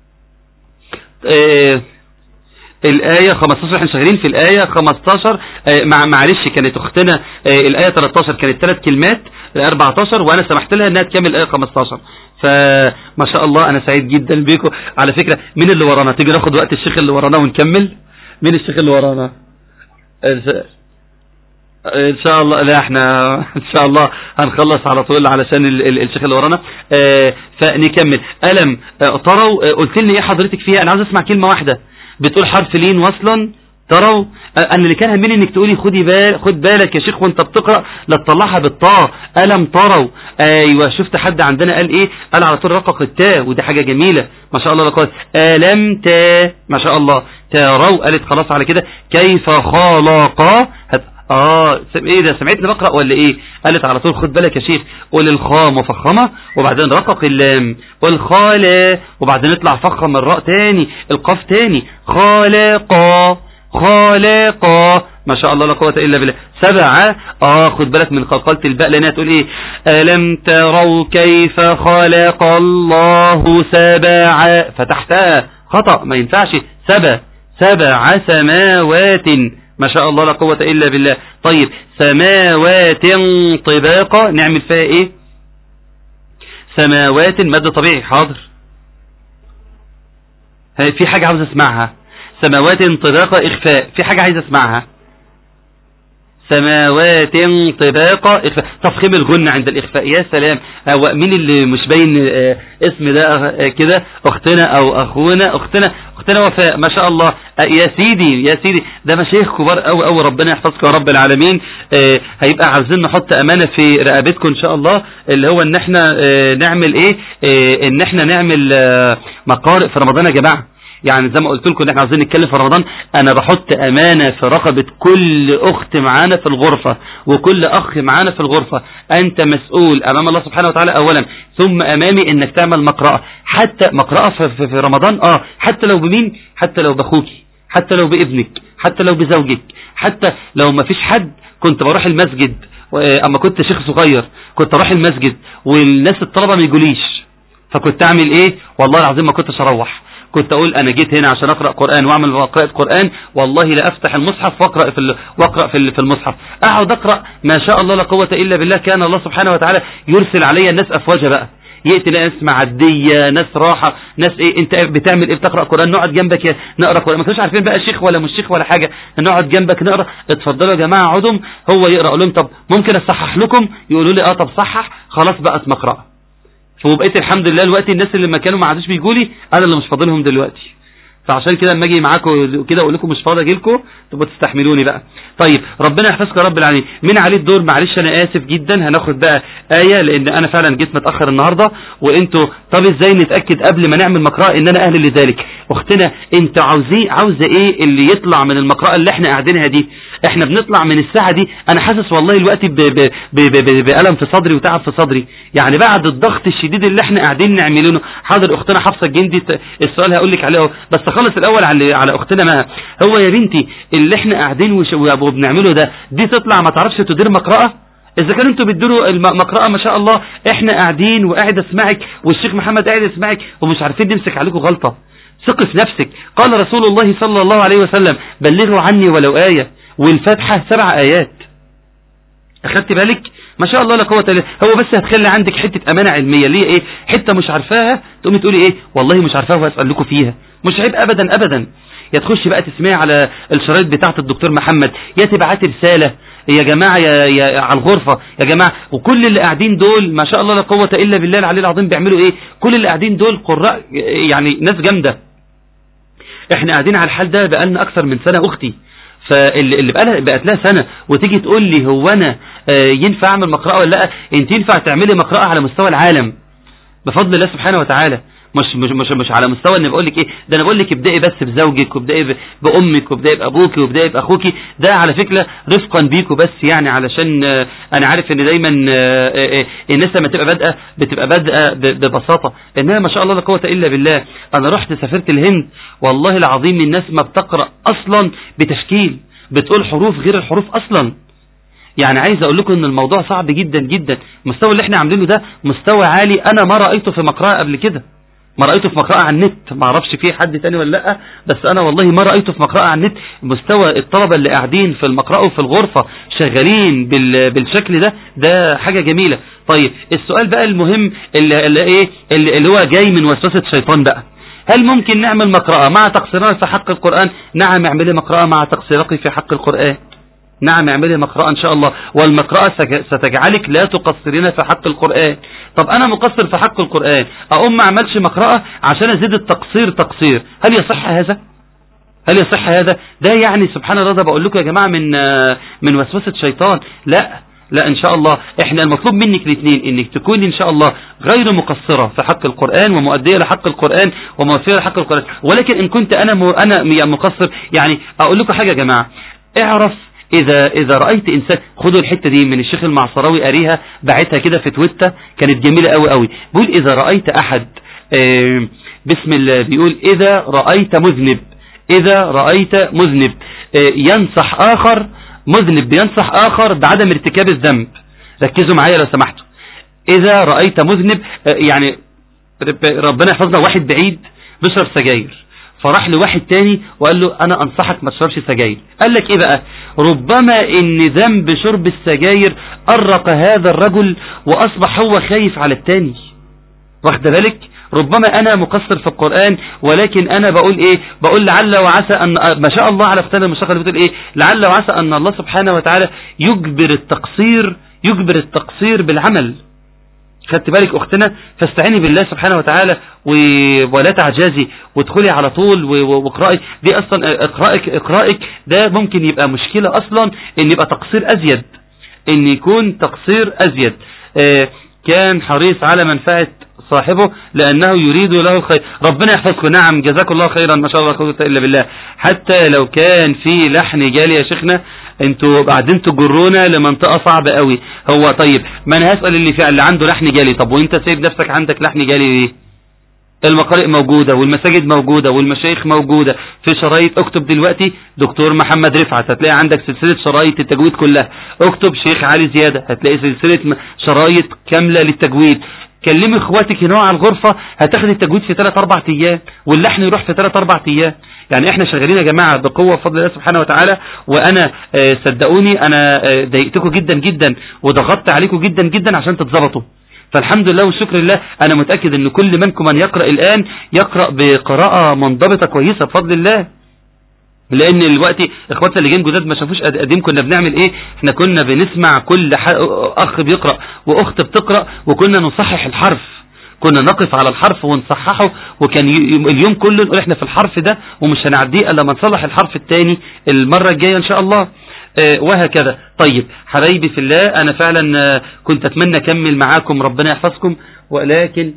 آه، الآية 15 احنا شغالين في الآية 15 آه، مع معلش كانت اختنا آه، الآية 13 كانت ثلاث كلمات آه، 14 وانا سمحت لها انها تكمل الآية 15 فما شاء الله انا سعيد جدا بيكم على فكرة مين اللي ورانا تيجي ناخد وقت الشيخ اللي ورانا ونكمل مين الشيخ اللي ورانا آه، ان شاء الله لا احنا ان شاء الله هنخلص على طول علشان ال- ال- الشيخ اللي ورانا اه فنكمل الم اه تروا اه قلت لي ايه حضرتك فيها انا عاوز اسمع كلمه واحده بتقول حرف لين وصلا تروا اه انا اللي كان همني انك تقولي خدي بال خد بالك يا شيخ وانت بتقرا لا تطلعها بالطاء الم تروا ايوه شفت حد عندنا قال ايه قال على طول رقق التاء ودي حاجه جميله ما شاء الله لا قوه الم تا ما شاء الله تروا قالت خلاص على كده كيف خلق هت اه سم- ايه ده سمعتني بقرأ ولا ايه قالت على طول خد بالك يا شيخ قول الخاء مفخمة وبعدين رقق اللام والخالة وبعدين اطلع فخم الراء تاني القاف تاني خالقا خالقا ما شاء الله لا قوة الا بالله سبعة اه خد بالك من قلقلة الباء لانها تقول ايه الم تروا كيف خلق الله سبعا فتحتها خطأ ما ينفعش سبع سبع سماوات ما شاء الله لا قوة إلا بالله طيب سماوات طباقة نعمل فيها إيه سماوات مد طبيعي حاضر ها، في حاجة عاوز اسمعها سماوات طباقة إخفاء في حاجة عايز اسمعها سماوات طباقة إخفاء تفخيم الغنة عند الإخفاء يا سلام هو مين اللي مش باين آه، اسم ده آه، كده أختنا أو أخونا أختنا أختنا وفاء ما شاء الله آه، يا سيدي يا سيدي ده مشايخ كبار أوي أوي ربنا يحفظكم يا رب العالمين آه، هيبقى عاوزين نحط أمانة في رقبتكم إن شاء الله اللي هو إن إحنا آه، نعمل إيه آه، إن إحنا نعمل آه، مقارئ في رمضان يا جماعة يعني زي ما قلت لكم ان احنا عاوزين نتكلم في رمضان انا بحط امانة في رقبة كل اخت معانا في الغرفة وكل اخ معانا في الغرفة انت مسؤول امام الله سبحانه وتعالى اولا ثم امامي انك تعمل مقرأة حتى مقرأة في, في, في رمضان اه حتى لو بمين حتى لو باخوكي حتى لو بابنك حتى لو بزوجك حتى لو ما فيش حد كنت بروح المسجد و- اما كنت شيخ صغير كنت اروح المسجد والناس الطلبة ما يجوليش فكنت اعمل ايه والله العظيم ما كنتش اروح كنت اقول انا جيت هنا عشان اقرا قران واعمل قراءه قران والله لا افتح المصحف واقرا في ال... واقرا في, ال... في المصحف اقعد اقرا ما شاء الله لا قوه الا بالله كان الله سبحانه وتعالى يرسل علي الناس افواجا بقى يأتي ناس معدية ناس راحة ناس ايه انت بتعمل ايه بتقرأ قرآن نقعد جنبك يا نقرأ قرآن ما كانوش عارفين بقى شيخ ولا مش شيخ ولا حاجة نقعد جنبك نقرأ اتفضلوا يا جماعة اقعدوا هو يقرأ اقول لهم طب ممكن اصحح لكم يقولوا لي اه طب صحح خلاص بقى اسم اقرأ وبقيت الحمد لله دلوقتي الناس اللي ما كانوا ما عادوش بيجوا لي انا اللي مش فاضلهم دلوقتي فعشان كده لما اجي معاكم كده اقول لكم مش فاضي اجي لكم تبقوا تستحملوني بقى طيب ربنا يحفظكم يا رب العالمين مين عليه الدور معلش انا اسف جدا هناخد بقى ايه لان انا فعلا جيت متاخر النهارده وانتوا طب ازاي نتاكد قبل ما نعمل مقرأة ان انا اهل لذلك اختنا انت عاوزين عاوزه ايه اللي يطلع من المقرأة اللي احنا قاعدينها دي احنا بنطلع من الساعه دي انا حاسس والله دلوقتي ب- ب- ب- ب- بألم في صدري وتعب في صدري يعني بعد الضغط الشديد اللي احنا قاعدين نعملونه حاضر اختنا حفصه الجندي ت- السؤال هقول لك عليه اهو بس خلص الاول على على اختنا ما هو يا بنتي اللي احنا قاعدين وش- وبنعمله ده دي تطلع ما تعرفش تدير مقرأة اذا كانوا انتوا بتديروا المقرأة ما شاء الله احنا قاعدين وقاعد اسمعك والشيخ محمد قاعد يسمعك ومش عارفين نمسك عليكم غلطة ثق في نفسك قال رسول الله صلى الله عليه وسلم بلغوا عني ولو آية والفاتحة سبع آيات أخدت بالك ما شاء الله لا قوه الا هو بس هتخلي عندك حته امانه علميه اللي هي ايه حته مش عارفاها تقومي تقولي ايه والله مش عارفاها وهسال لكم فيها مش عيب ابدا ابدا يا تخشي بقى تسمعي على الشرايط بتاعه الدكتور محمد يا تبعتي رساله يا جماعه يا, يا على الغرفه يا جماعه وكل اللي قاعدين دول ما شاء الله لا قوه الا بالله العلي العظيم بيعملوا ايه كل اللي قاعدين دول قراء يعني ناس جامده احنا قاعدين على الحال ده بقالنا اكثر من سنه اختي فاللي بقى بقت لها سنة وتيجي تقول لي هو انا آه، ينفع اعمل مقرأة ولا لا انت ينفع تعملي مقرأة على مستوى العالم بفضل الله سبحانه وتعالى مش مش مش, مش على مستوى ان بقول لك ايه ده انا بقول لك ابدأي بس بزوجك وابدأي ب- بامك وابدأي بابوك وابدأي باخوك ده على فكرة رفقا بيكوا بس يعني علشان آه، انا عارف ان دايما آه، آه، آه، الناس لما تبقى بادئه بتبقى بادئه ب- ببساطة انها ما شاء الله لا قوة الا بالله انا رحت سافرت الهند والله العظيم الناس ما بتقرأ اصلا بتشكيل بتقول حروف غير الحروف اصلا يعني عايز اقول لكم ان الموضوع صعب جدا جدا المستوى اللي احنا عاملينه ده مستوى عالي انا ما رأيته في مقرأة قبل كده ما رأيته في مقرأة على النت ما اعرفش فيه حد تاني ولا لا بس انا والله ما رأيته في مقرأة على النت مستوى الطلبة اللي قاعدين في المقرأة وفي الغرفة شغالين بال... بالشكل ده ده حاجة جميلة طيب السؤال بقى المهم اللي, اللي ايه اللي, اللي هو جاي من وسوسة شيطان بقى هل ممكن نعمل مقرأة مع تقصيرنا في حق القرآن نعم اعملي مقرأة مع تقصيرك في حق القرآن نعم اعملي مقرأة ان شاء الله والمقرأة سج- ستجعلك لا تقصرين في حق القرآن طب انا مقصر في حق القرآن اقوم ما اعملش مقرأة عشان ازيد التقصير تقصير هل يصح هذا هل يصح هذا ده يعني سبحان الله ده بقول لكم يا جماعة من آه، من وسوسة شيطان لا لا ان شاء الله احنا المطلوب منك الاثنين انك تكوني ان شاء الله غير مقصرة في حق القرآن ومؤدية لحق القرآن وموفية لحق القرآن ولكن ان كنت انا م... انا م- مقصر يعني اقول لكم حاجة يا جماعة اعرف اذا اذا رأيت انسان خدوا الحتة دي من الشيخ المعصراوي قاريها باعتها كده في تويتر كانت جميلة قوي قوي بيقول اذا رأيت احد آه، بسم الله بيقول اذا رأيت مذنب إذا رأيت مذنب آه، ينصح آخر مذنب بينصح آخر بعدم ارتكاب الذنب ركزوا معايا لو سمحتوا إذا رأيت مذنب آه، يعني رب- ربنا يحفظنا واحد بعيد بيشرب سجاير فراح لواحد تاني وقال له أنا أنصحك ما تشربش سجاير قال لك إيه بقى ربما إن ذنب شرب السجاير أرق هذا الرجل وأصبح هو خايف على التاني واخد بالك ربما انا مقصر في القرآن ولكن انا بقول ايه بقول لعل وعسى ان ما شاء الله على ختام المشاقة اللي بتقول ايه لعل وعسى ان الله سبحانه وتعالى يجبر التقصير يجبر التقصير بالعمل خدت بالك اختنا فاستعيني بالله سبحانه وتعالى و... ولا تعجزي وادخلي على طول و... و- واقرأي دي اصلا اقرائك اقرائك ده ممكن يبقى مشكلة اصلا ان يبقى تقصير ازيد ان يكون تقصير ازيد آه كان حريص على منفعة صاحبه لأنه يريد له الخير ربنا يحفظكم نعم جزاكم الله خيرا ما شاء الله لا قوة إلا بالله حتى لو كان في لحن جالي يا شيخنا انتوا بعدين تجرونا لمنطقة صعبة قوي هو طيب ما انا هسأل اللي في اللي عنده لحن جالي طب وانت سايب نفسك عندك لحن جالي ليه المقارئ موجودة والمساجد موجودة والمشايخ موجودة في شرايط اكتب دلوقتي دكتور محمد رفعت هتلاقي عندك سلسلة شرايط التجويد كلها اكتب شيخ علي زيادة هتلاقي سلسلة م- شرايط كاملة للتجويد كلمي اخواتك هنا على الغرفة هتاخد التجويد في 3 4 ايام واللحن يروح في 3 4 ايام يعني احنا شغالين يا جماعة بقوة بفضل الله سبحانه وتعالى وانا آه، صدقوني انا آه، ضايقتكم جدا جدا وضغطت عليكم جدا جدا عشان تتظبطوا فالحمد لله والشكر لله انا متأكد ان كل منكم من يقرأ الان يقرأ بقراءة منضبطة كويسة بفضل الله لان دلوقتي اخواتنا اللي جايين جداد ما شافوش قد- قديم كنا بنعمل ايه احنا كنا بنسمع كل ح... اخ بيقرأ واخت بتقرأ وكنا نصحح الحرف كنا نقف على الحرف ونصححه وكان ي... اليوم كله نقول احنا في الحرف ده ومش هنعديه الا لما نصلح الحرف الثاني المرة الجاية ان شاء الله آه، وهكذا طيب حبايبي في الله انا فعلا آه، كنت اتمنى اكمل معاكم ربنا يحفظكم ولكن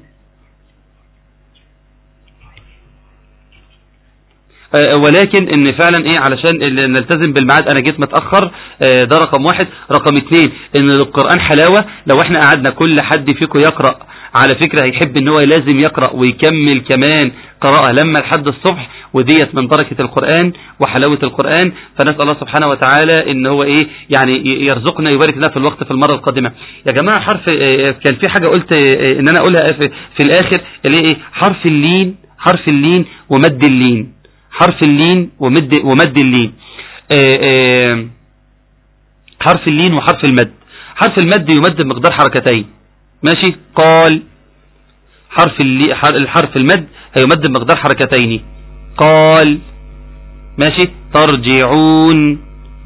آه، ولكن ان فعلا ايه علشان ال- نلتزم بالميعاد انا جيت متأخر آه، ده رقم واحد رقم اتنين ان القرآن حلاوة لو احنا قعدنا كل حد فيكم يقرأ على فكرة هيحب ان هو لازم يقرأ ويكمل كمان قراءة لما لحد الصبح وديت من بركة القرآن وحلاوة القرآن فنسأل الله سبحانه وتعالى ان هو ايه يعني ي- يرزقنا يبارك لنا في الوقت في المرة القادمة يا جماعة حرف آه، كان في حاجة قلت آه، ان انا اقولها في, في الاخر اللي هي ايه حرف اللين حرف اللين ومد اللين حرف اللين ومد ومد اللين آه، آه، حرف اللين وحرف المد حرف المد يمد بمقدار حركتين ماشي قال حرف اللي الحرف المد هيمد بمقدار حركتين قال ماشي ترجعون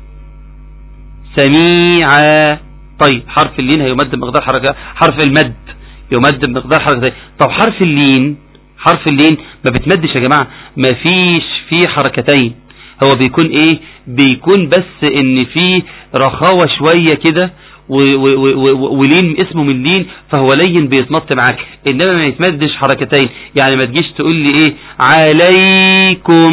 سميعا طيب حرف اللين هيمد بمقدار حركة حرف المد يمد بمقدار حركتين طب حرف اللين حرف اللين ما بتمدش يا جماعة ما فيش فيه حركتين هو بيكون ايه بيكون بس ان فيه رخاوة شوية كده ولين اسمه من لين فهو لين بيتمط معاك انما ما يتمدش حركتين يعني ما تجيش تقول لي ايه عليكم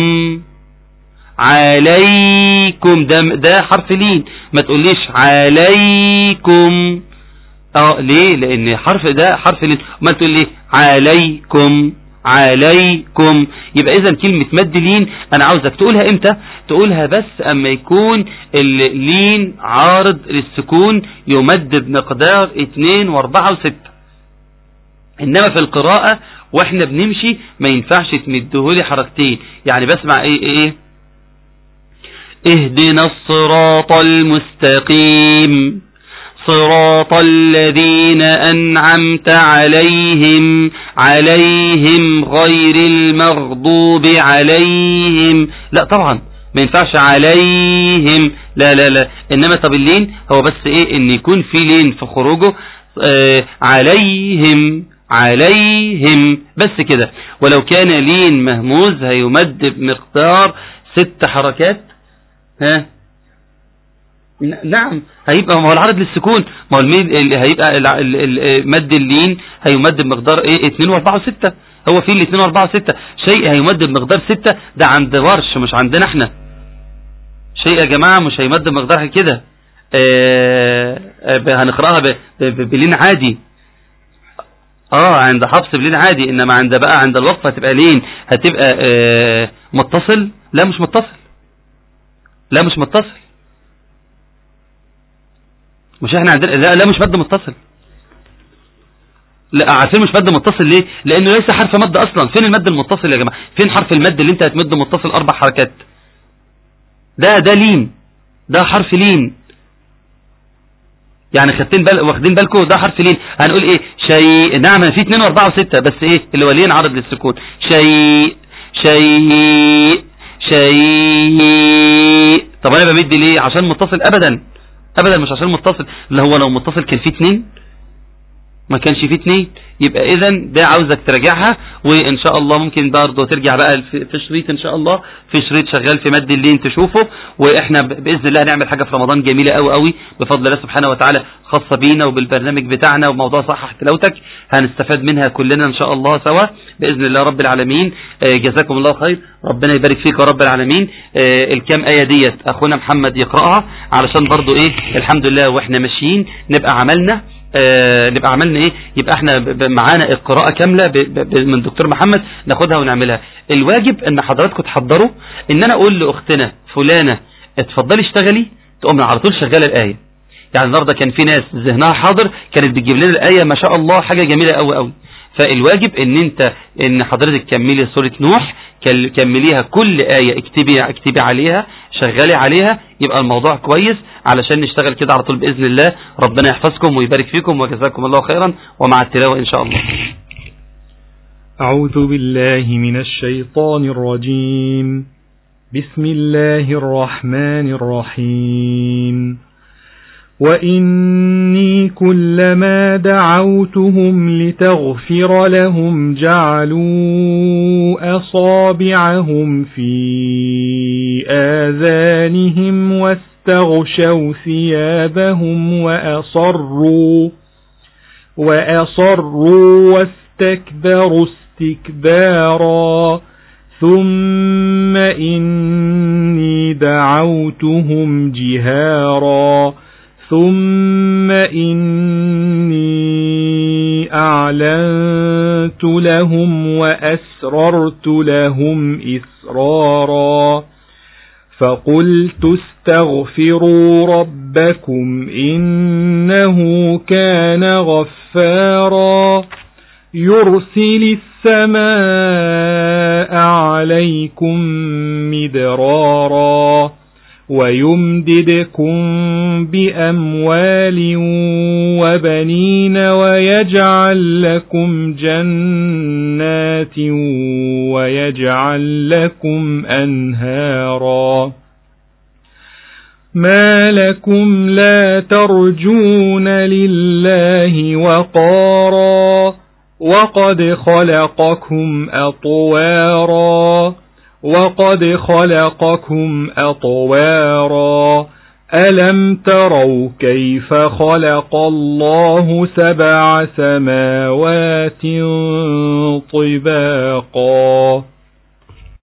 عليكم ده ده حرف لين ما تقوليش عليكم اه ليه لان حرف ده حرف لين ما تقول لي عليكم عليكم يبقى اذا كلمة مد لين انا عاوزك تقولها امتى تقولها بس اما يكون اللين عارض للسكون يمد بمقدار 2 و4 و6 انما في القراءة واحنا بنمشي ما ينفعش تمدهولي حركتين يعني بسمع ايه ايه اهدنا الصراط المستقيم صراط الذين أنعمت عليهم عليهم غير المغضوب عليهم لا طبعا ما ينفعش عليهم لا لا لا إنما طب اللين هو بس إيه إن يكون في لين في خروجه آه عليهم عليهم بس كده ولو كان لين مهموز هيمد بمقدار ست حركات ها نعم هيبقى ما هو العرض للسكون ما هو الميل هيبقى مد اللين هيمد بمقدار ايه 2 و4 و6 هو في ال 2 و4 و6 شيء هيمد بمقدار 6 ده عند ورش مش عندنا احنا شيء يا جماعة مش هيمد بمقدار كده آه هنقراها بلين عادي اه عند حفص بلين عادي انما عند بقى عند الوقف هتبقى لين هتبقى آه متصل لا مش متصل لا مش متصل مش احنا عندنا لا, لا مش مد متصل لا عارفين مش مد متصل ليه لانه ليس حرف مد اصلا فين المد المتصل يا جماعه فين حرف المد اللي انت هتمد متصل اربع حركات ده ده لين ده حرف لين يعني خدتين بال واخدين بالكم ده حرف لين هنقول ايه شيء نعم في 2 و4 و6 بس ايه اللي هو لين عرض للسكون شيء شيء شيء طب انا بمد ليه عشان متصل ابدا ابدا مش عشان متصل اللي هو لو متصل كان فيه اتنين ما كانش فيه اتنين يبقى اذا ده عاوزك تراجعها وان شاء الله ممكن برضه ترجع بقى في شريط ان شاء الله في شريط شغال في مد اللين تشوفه واحنا باذن الله هنعمل حاجه في رمضان جميله قوي قوي بفضل الله سبحانه وتعالى خاصه بينا وبالبرنامج بتاعنا وموضوع صحح تلاوتك هنستفاد منها كلنا ان شاء الله سوا باذن الله رب العالمين جزاكم الله خير ربنا يبارك فيك يا رب العالمين الكام ايه ديت اخونا محمد يقراها علشان برضه ايه الحمد لله واحنا ماشيين نبقى عملنا آه نبقى عملنا ايه يبقى احنا معانا القراءة كاملة من دكتور محمد ناخدها ونعملها الواجب ان حضراتكم تحضروا ان انا اقول لاختنا فلانة اتفضلي اشتغلي تقوم على طول شغالة الاية يعني النهارده كان في ناس ذهنها حاضر كانت بتجيب لنا الاية ما شاء الله حاجة جميلة قوي قوي فالواجب ان انت ان حضرتك كملي سورة نوح كمليها كل آية اكتبي, اكتبي عليها شغالي عليها يبقى الموضوع كويس علشان نشتغل كده على طول بإذن الله ربنا يحفظكم ويبارك فيكم وجزاكم الله خيرا ومع التلاوة إن شاء الله أعوذ بالله من الشيطان الرجيم بسم الله الرحمن الرحيم وإني كلما دعوتهم لتغفر لهم جعلوا أصابعهم في آذانهم واستغشوا ثيابهم وأصروا وأصروا واستكبروا استكبارا ثم إني دعوتهم جهارا ثم إني أعلنت لهم وأسررت لهم إسرارا فقلت استغفروا ربكم إنه كان غفارا يرسل السماء عليكم مدرارا ويمددكم بأموال وبنين ويجعل لكم جنات ويجعل لكم أنهارا ما لكم لا ترجون لله وقارا وقد خلقكم أطوارا وقد خلقكم أطوارا ألم تروا كيف خلق الله سبع سماوات طباقا